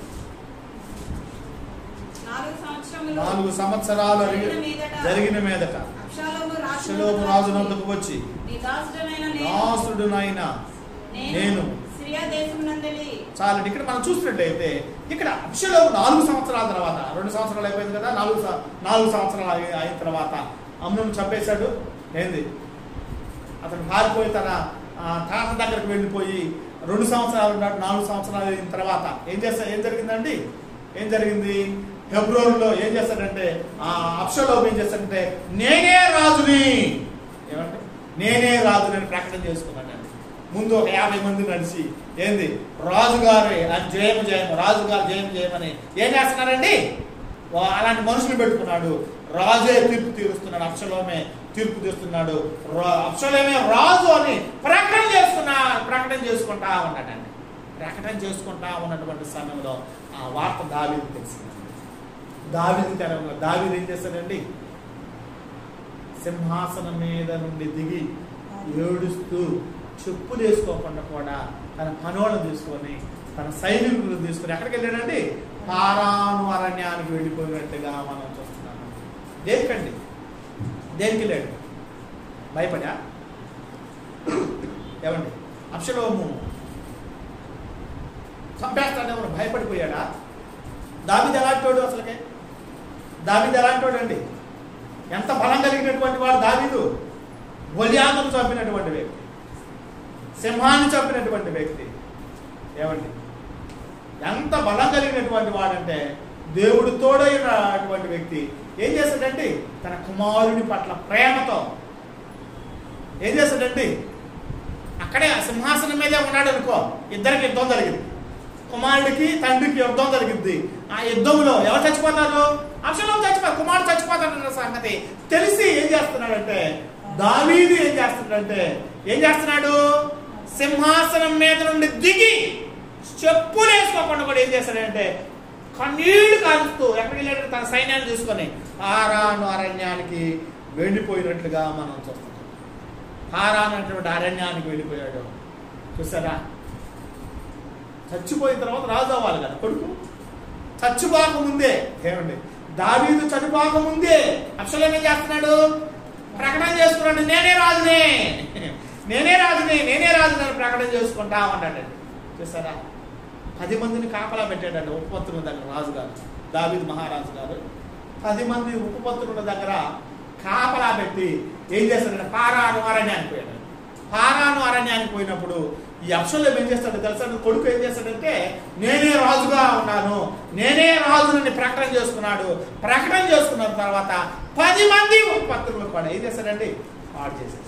నాలుగు సంవత్సరములు నాలుగు సంవత్సరాలు జరిగిన మీదట జరిగిన మీదట అబ్షాలోము అక్షలోము రాజునందుకు వచ్చి నీ దాసుడనైన నేను దాసుడునైన నేను నేను సిరియా దేశమునందలి చాలండి ఇక్కడ మనం చూసినట్టయితే ఇక్కడ అక్షలో నాలుగు సంవత్సరాల తర్వాత రెండు సంవత్సరాలు అయిపోయింది కదా నాలుగు సం- నాలుగు సంవత్సరాలు అయి- అయిన తర్వాత అమ్మును చంపేశాడు ఏంది అతను పారిపోయి తన ఆ, తాత దగ్గరికి వెళ్ళిపోయి రెండు సంవత్సరాలు ఉన్నాడు నాలుగు సంవత్సరాలు అయిన తర్వాత ఏం చేస్తా ఏం జరిగిందండి ఏం జరిగింది ఫిబ్రవరిలో ఏం చేస్తాడంటే ఆ అప్షలోం ఏం చేస్తాడంటే నేనే రాజుని ఏమంటే నేనే రాజుని అని ప్రకటన చేసుకున్నాడండి ముందు ఒక యాభై మంది నడిచి ఏంది రాజుగారి అని జయం జయం రాజుగారు జయం జయమని ఏం చేస్తున్నారండి వా- అలాంటి మనుషులు పెట్టుకున్నాడు రాజే తీర్పు తీరుస్తున్నాడు అప్షలోమే తీర్పు తీస్తున్నాడు రా- అప్షలోమే రాజు అని ప్రకటన చేసుకున్నా ప్రకటన చేసుకుంటా ఉన్నాడండి ప్రకటన చేసుకుంటా ఉన్నటువంటి సమయంలో ఆ వార్త దావీది తెలిసింది దావీది తెరంలో దావీది ఏం చేస్తాడండి సింహాసనం మీద నుండి దిగి ఏడుస్తూ చెప్పులు వేసుకోకుండా కూడా తన పనోళ్ళను తీసుకొని తన సైనికులను తీసుకొని ఎక్కడికి వెళ్ళాడండి పారాను అరణ్యానికి వెళ్ళిపోయినట్టుగా మనం చూస్తున్నాము దేనికండి దేనికి వెళ్ళాడు భయపడా ఏమండి అక్షలోము చంపేస్తాడేమో భయపడిపోయాడా దావిది ఎలాంటోడు అసలుకే దావిది ఎలాంటోడు అండి ఎంత బలం కలిగినటువంటి వాడు దావీదు గొలియాతును చంపినటువంటి వ్యక్తి సింహాన్ని చంపినటువంటి వ్యక్తి ఏమండి ఎంత బలం కలిగినటువంటి వాడంటే దేవుడు తోడైనటువంటి వ్యక్తి ఏం చేస్తాడండి తన కుమారుని పట్ల ప్రేమతో ఏం చేస్తాడండి అక్కడే సింహాసనం మీదే ఉన్నాడు అనుకో ఇద్దరికి యుద్ధం జరిగింది కుమారుడికి తండ్రికి యుద్ధం జరిగింది ఆ యుద్ధంలో ఎవరు చచ్చిపోతారు అక్షరం చచ్చిపోతారు కుమారుడు చచ్చిపోతాడన్న సంగతి తెలిసి ఏం చేస్తున్నాడంటే దావీదు ఏం చేస్తున్నాడంటే ఏం చేస్తున్నాడు సింహాసనం మీద నుండి దిగి చెప్పులు వేసుకోకుండా కూడా ఏం చేస్తాడంటే కన్నీళ్లు కాలుస్తూ ఎక్కడికి వెళ్ళాడు తన సైన్యాన్ని తీసుకొని ఆరాను అరణ్యానికి వెళ్ళిపోయినట్లుగా మనం చూస్తున్నాం హారాన్ అనేటువంటి అరణ్యానికి వెళ్ళిపోయాడు చూసారా చచ్చిపోయిన తర్వాత రాజు అవ్వాలి కదా కొడుకు చచ్చిపోక ముందే ఏమండి దావీదు చనిపోక ముందే అక్షరం ఏం చేస్తున్నాడు ప్రకటన చేసుకున్నాడు నేనే రాజునే నేనే రాజునే నేనే రాజుని అని ప్రకటన చేసుకుంటా ఉన్నాడండి చూసారా పది మందిని కాపలా పెట్టాడండి ఉపపత్రుల దగ్గర రాజుగారు దావీదు మహారాజు గారు పది మంది ఉపపత్రుల దగ్గర కాపలా పెట్టి ఏం చేస్తాడంటే పారాను అరణ్యానికి పోయాడు పారాను అరణ్యానికి పోయినప్పుడు ఈ అప్షల్లో ఏం చేస్తాడు తెలుసా కొడుకు ఏం చేస్తాడంటే నేనే రాజుగా ఉన్నాను నేనే రాజునని ప్రకటన చేసుకున్నాడు ప్రకటన చేసుకున్న తర్వాత పది మంది ఉపపత్రులు కూడా ఏం చేస్తాడండి పాడు చేసేస్తాడు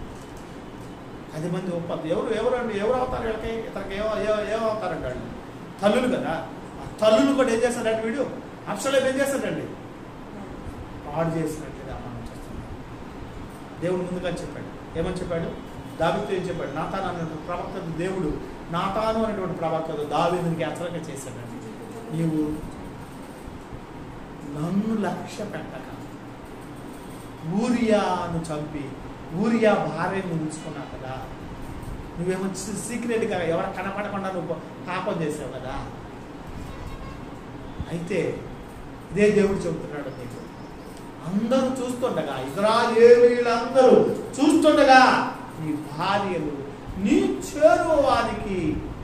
పది మంది ఉపపత్తులు ఎవరు ఎవరు అండి ఎవరు అవుతారు వీళ్ళకి ఇతనికి ఏమో ఏ- ఏమో అవుతారండి వాళ్ళు తల్లులు కదా ఆ తల్లులు కూడా ఏం చేస్తాడంటే వీడు అప్షల్లో ఏం చేస్తాడండి పాడు చేసినట్లుగా మనం చూస్తున్నాం దేవుడు ముందుగా చెప్పాడు ఏమని చెప్పాడు దావితో ఏం చెప్పాడు నాతాను అనేటువంటి ప్రవక్త దేవుడు నాతాను అనేటువంటి ప్రవక్త దావీదునికి హెచ్చరిక చేశాడండి నీవు నన్ను లక్ష్య పెట్టక ఊరియాను చంపి ఊరియా భార్యను ఉంచుకున్నావు కదా నువ్వేమో సీక్రెట్గా ఎవరు కనపడకుండా నువ్వు పాపం చేసావు కదా అయితే ఇదే దేవుడు చెబుతున్నాడు నీకు అందరూ చూస్తుండగా ఇజ్రాయేలీలందరూ చూస్తుండగా నీ భార్యలు నీ చేరు వారికి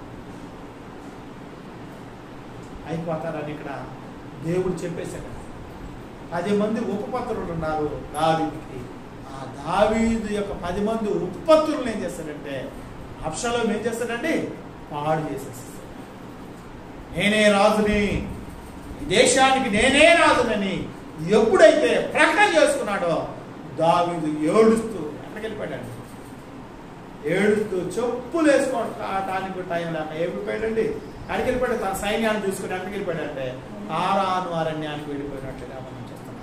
అయిపోతారని ఇక్కడ దేవుడు చెప్పేశాడు పది మంది ఉపపత్రులు ఉన్నారు దావీదికి ఆ దావీదు యొక్క పది మంది ఉపపత్రులు ఏం చేస్తాడంటే అప్షలో ఏం చేస్తాడండి పాడు చేసేస్తాడు నేనే రాజుని ఈ దేశానికి నేనే రాజునని ఎప్పుడైతే ప్రకటన చేసుకున్నాడో దావీదు ఏడుస్తూ ఎక్కడికి వెళ్ళిపోయాడు ఏడుస్తూ చెప్పులు వేసుకోవటానికి టైం లేక ఏం వెళ్ళిపోయాడండి అడిగి వెళ్ళిపోయాడు తన సైన్యాన్ని తీసుకుని ఎక్కడికి వెళ్ళిపోయాడంటే ఆరాను అరణ్యానికి వెళ్ళిపోయినట్లుగా మనం చూస్తున్నాం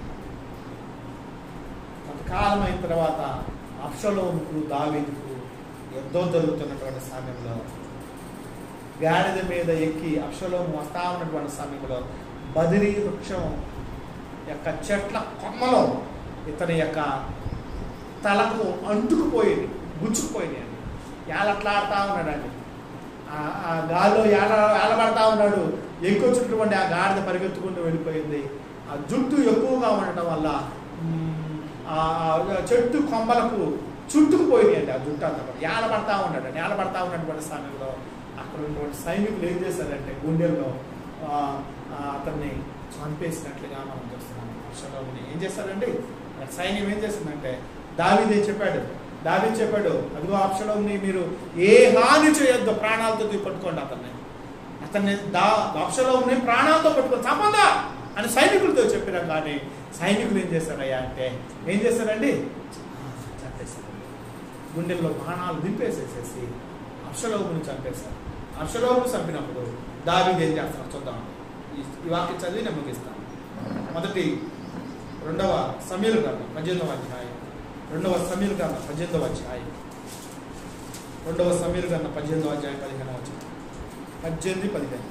కొంతకాలం అయిన తర్వాత అప్షలోముకు దావీదుకు యుద్ధం జరుగుతున్నటువంటి సమయంలో గాడిద మీద ఎక్కి అప్షలోము వస్తా ఉన్నటువంటి సమయంలో బదిరీ వృక్షం యొక్క చెట్ల కొమ్మలో ఇతని యొక్క తలకు అంటుకుపోయింది గుచ్చుకుపోయింది అండి ఏలట్లాడుతూ ఉన్నాడండి ఆ- ఆ గాల్లో ఏల ఏలబడతా ఉన్నాడు ఎక్కువచ్చినటువంటి ఆ గాడిద పరిగెత్తుకుంటూ వెళ్ళిపోయింది ఆ జుట్టు ఎక్కువగా ఉండటం వల్ల మ్, ఆ ఆ చెట్టు కొమ్మలకు చుట్టుకుపోయింది అండి ఆ జుట్టు అంతా కూడా ఏలబడతా ఉన్నాడు ఏలబడతా ఉన్నటువంటి సమయంలో అక్కడ ఉన్నటువంటి సైనికులు ఏం చేశారంటే గుండెల్లో ఆ, ఆ, అతన్ని చంపేసినట్లుగా మనం చూస్తున్నాం అక్షరంలోని ఏం చేస్తారండి అక్కడ సైన్యం ఏం చేసిందంటే దావీదే చెప్పాడు దావీ చెప్పాడు అదిగో అప్షలోని మీరు ఏ హాని చేయొద్దు ప్రాణాలతో తీ పట్టుకోండి అతన్ని అతన్ని దా అప్షలోని ప్రాణాలతో పట్టుకొని చంపదా అని సైనికులతో చెప్పినాం కానీ సైనికులు ఏం చేశారయ్యా అంటే ఏం చేశారండి చంపేశారు గుండెల్లో బాణాలు దింపేసేసేసి అప్షలోముని చంపేశారు అప్షలోముని చంపినప్పుడు దావీదు ఏం చేస్తాడు చూద్దాం ఈ- ఈ వాక్యం చదివి నేను ముగిస్తాను మొదటి రెండవ సమీలు గ్రంథం పద్దెనిమిదవ అధ్యాయం రెండవ సమీలు గ్రంథం పద్దెనిమిదవ అధ్యాయం రెండవ సమీలు గ్రంథం పద్దెనిమిదవ అధ్యాయం పదిహేనవ వచ్చిన పద్దెనిమిది పదిహేను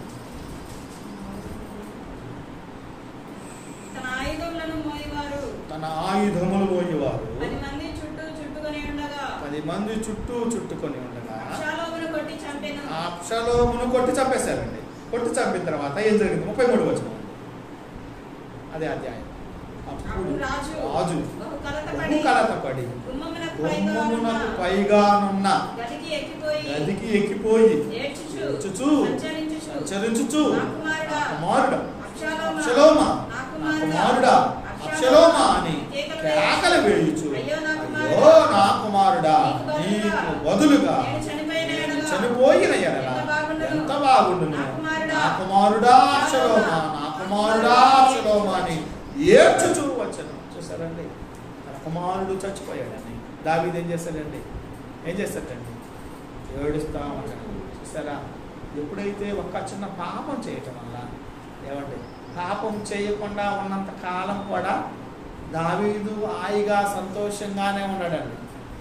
తన ఆయుధములను మోయవారు తన ఆయుధములు పోయేవారు పది మంది చుట్టూ చుట్టుకొని ఉండగా పది మంది చుట్టూ చుట్టుకొని ఉండగా అక్షాలోమును కొట్టి చంపెను ఆ అప్షలోమును కొట్టి చంపేశారండి కొట్టి చంపిన తర్వాత ఏం జరిగింది ముప్పై మూడు వచ్చిన అదే అధ్యాయం అప్పుడు అప్పుడు రాజు రాజు బహు కలత బహు పడి కలతపడి గుమ్మమునకు పైగా గుమ్మమునకు ఉన్న పైగానున్న గదికి ఎక్కిపోయి గదికి ఎక్కిపోయి ఏడ్చుచు ఏడ్చుచు, సంచరించుచు సంచరించుచు నా కుమారుడా కుమారుడు అబ్షాలోమా, అబ్షలోమా నా నా కుమారుడా, కుమారుడా అబ్షలోమా అని కేకలు వేయుచు అయ్యో నా అయ్యో నా కుమారుడా నీకు నీకు బదులుగా నేను చనిపోయిన నేను ఎడల చనిపోయిన ఎడల ఎంత బాగుండును. ఎంత బాగుండును నా కుమారుడా, నా కుమారుడా అబ్షలోమా నా కుమారుడా అబ్షలోమా అని ఏడ్చుచూ వచ్చాను చూసారండి తన కుమారుడు చచ్చిపోయాడని దావీదు ఏం చేశాడండి ఏం చేస్తాడండి ఏడుస్తా ఉంటాడు చూసారా ఎప్పుడైతే ఒక్క చిన్న పాపం చేయటం వల్ల ఏమండి పాపం చేయకుండా ఉన్నంత కాలం కూడా దావీదు హాయిగా సంతోషంగానే ఉన్నాడండి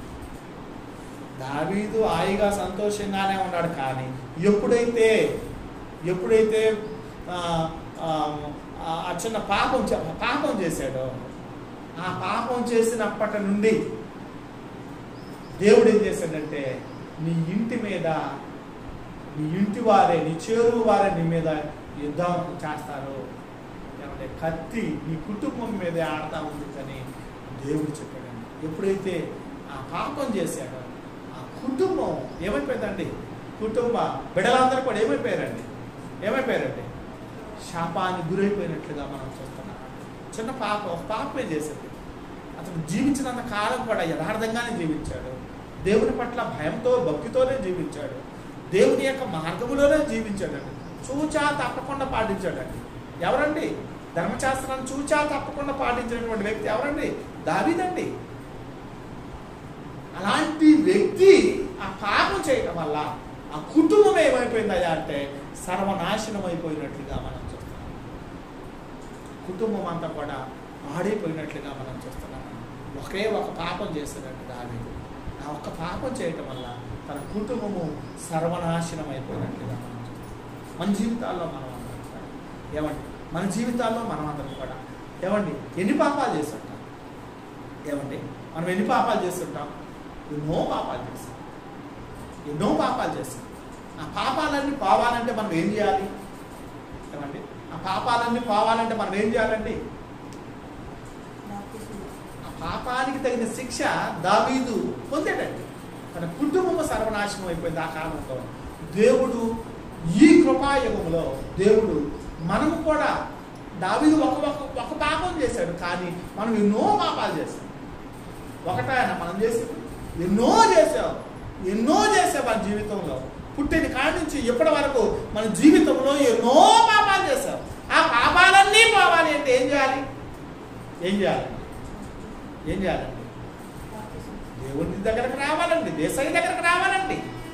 దావీదు హాయిగా సంతోషంగానే ఉన్నాడు కానీ ఎప్పుడైతే ఎప్పుడైతే ఆ, ఆ, ఆ చిన్న పాపం చే- పాపం చేశాడో ఆ పాపం చేసినప్పటి నుండి దేవుడు ఏం చేశాడంటే నీ ఇంటి మీద నీ ఇంటి వారే నీ చేరువు వారే నీ మీద యుద్ధం చేస్తారు ఏమంటే కత్తి నీ కుటుంబం మీదే ఆడతా ఉంది అని దేవుడు చెప్పాడండి ఎప్పుడైతే ఆ పాపం చేశాడో ఆ కుటుంబం ఏమైపోయిందండి కుటుంబ బిడ్డలందరూ కూడా ఏమైపోయారండి ఏమైపోయారండి శాపానికి గురైపోయినట్లుగా మనం చూస్తున్నాం చిన్న పాప ఒక పాపమే చేసేది అతను జీవించినంత కాలం కూడా యథార్థంగానే జీవించాడు దేవుని పట్ల భయంతో భక్తితోనే జీవించాడు దేవుని యొక్క మార్గములోనే జీవించాడండి చూచా తప్పకుండా పాటించాడండి ఎవరండి ధర్మశాస్త్రాన్ని చూచా తప్పకుండా పాటించినటువంటి వ్యక్తి ఎవరండి దావీదండి అలాంటి వ్యక్తి ఆ పాపం చేయడం వల్ల ఆ కుటుంబం ఏమైపోయిందయ్యా అంటే సర్వనాశనం అయిపోయినట్లుగా మనం చూస్తున్నాం కుటుంబం అంతా కూడా పాడైపోయినట్లుగా మనం చూస్తున్నాం ఒకే ఒక పాపం చేశాడంటే దావీదు ఆ ఒక్క పాపం చేయటం వల్ల తన కుటుంబము సర్వనాశనం అయిపోయినట్లుగా మనం చూస్తున్నాం మన జీవితాల్లో మనం అందరం కూడా ఏమండి మన జీవితాల్లో మనం అందరం కూడా ఏమండి ఎన్ని పాపాలు చేస్తుంటాం ఏమండి మనం ఎన్ని పాపాలు చేస్తుంటాం ఎన్నో పాపాలు చేస్తాం ఎన్నో పాపాలు చేస్తాం ఆ పాపాలన్నీ పోవాలంటే మనం ఏం చేయాలి ఏమండి ఆ పాపాలన్నీ పోవాలంటే మనం ఏం చేయాలండి ఆ పాపానికి తగిన శిక్ష దావీదు పొందాడండి తన కుటుంబము సర్వనాశనం అయిపోయింది ఆ కాలంలో దేవుడు ఈ కృపాయుగంలో దేవుడు మనము కూడా దావీదు ఒక ఒక ఒక పాపం చేశాడు కానీ మనం ఎన్నో పాపాలు చేశాం ఒకటాయన మనం చేసింది ఎన్నో చేసాం ఎన్నో చేసాం మన జీవితంలో పుట్టిన కాడి నుంచి ఇప్పటి వరకు మన జీవితంలో ఎన్నో పాపాలు చేసాం ఆ పాపాలన్నీ పోవాలి అంటే ఏం చేయాలి ఏం చేయాలి ఏం చేయాలండి దేవుని దగ్గరకు రావాలండి దేశాయి దగ్గరకు రావాలి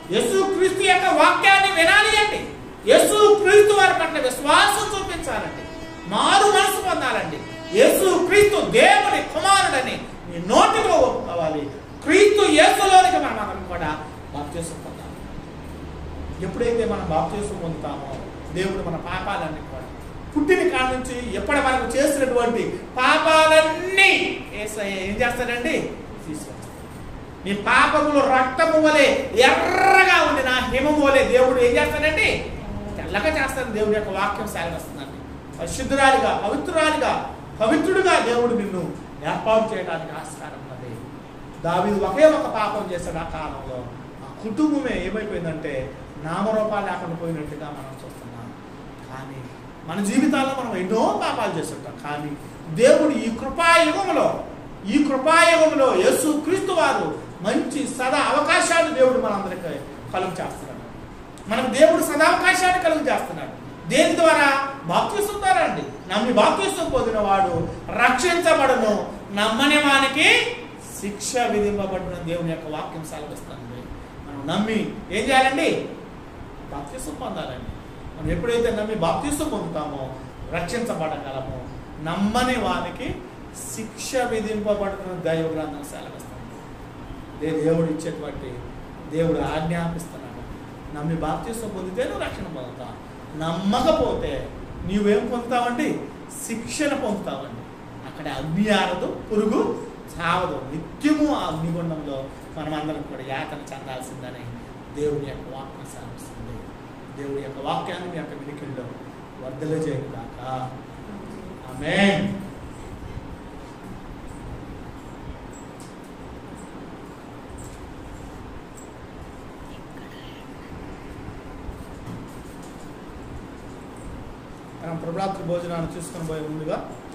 యేసు క్రీస్తు యొక్క వాక్యాన్ని వినాలి అండి యేసు క్రీస్తు వారి పట్ల విశ్వాసం చూపించాలండి మారు మనసు పొందాలండి యేసు క్రీస్తు దేవుని కుమారుడని నీ నోటిలో ఒప్పుకోవాలి క్రీస్తు యేసులోనికి మనం అందరం కూడా బాప్తీసం పొందాలి ఎప్పుడైతే మనం బాప్తీసం పొందుతామో దేవుడు మన పాపాలన్నీ కూడా పుట్టిన కాడ నుంచి ఎప్పటి వరకు చేసినటువంటి పాపాలన్నీ యేసయ్య ఏం చేస్తాడండి తీసుకొస్తాడు నీ పాపములు రక్తము వలె ఎర్రగా ఉంది నా హిమము వలె దేవుడు ఏం చేస్తాడండి తెల్లగా చేస్తాడు దేవుడి యొక్క వాక్యం సెలవిస్తుందండి పరిశుద్ధురాలిగా పవిత్రురాలిగా పవిత్రుడుగా దేవుడు నిన్ను ఏర్పాటు చేయడానికి ఆస్కారం ఉన్నది దావీదు ఒకే ఒక పాపం చేశాడు ఆ కాలంలో ఆ కుటుంబమే ఏమైపోయిందంటే నామరూపాలు లేకుండా పోయినట్టుగా మనం చూస్తున్నాం కానీ మన జీవితాల్లో మనం ఎన్నో పాపాలు చేస్తుంటాం కానీ దేవుడు ఈ కృపాయుగంలో ఈ కృపాయుగంలో యేసు క్రీస్తు వారు మంచి సదా అవకాశాలు దేవుడు మనందరికీ కలుగు చేస్తున్నాడు మనకు దేవుడు సదా అవకాశాన్ని కలుగు చేస్తున్నాడు దేని ద్వారా బాప్తిసం ద్వారా అండి నమ్మి బాప్తిసం పొందిన వాడు రక్షించబడను నమ్మని వానికి శిక్ష విధింపబడిన దేవుని యొక్క వాక్యం సెలవిస్తుంది మనం నమ్మి ఏం చేయాలండి బాప్తిసం పొందాలండి మనం ఎప్పుడైతే నమ్మి బాప్తిసం పొందుతామో రక్షించబడగలము నమ్మని వానికి శిక్ష విధింపబడిన దైవ గ్రంథం సెలవిస్తుంది ఇదే దేవుడు ఇచ్చేటువంటి దేవుడు ఆజ్ఞాపిస్తున్నాడు నమ్మి బాప్తిసం పొందితే నువ్వు రక్షణ పొందుతావు నమ్మకపోతే నీవేం పొందుతావండి శిక్షణ పొందుతావండి అక్కడ అగ్ని ఆరదు పురుగు చావదు నిత్యము ఆ అగ్నిగుండంలో మనమందరం కూడా యాతన చెందాల్సిందని దేవుని యొక్క వాక్యం సాగిస్తుంది దేవుడి యొక్క వాక్యాన్ని మీ యొక్క వినికిల్లో వర్ధల చేయగాక ఆమేన్ మనం ప్రభాత్రి భోజనాన్ని చూసుకొని పోయే ముందుగా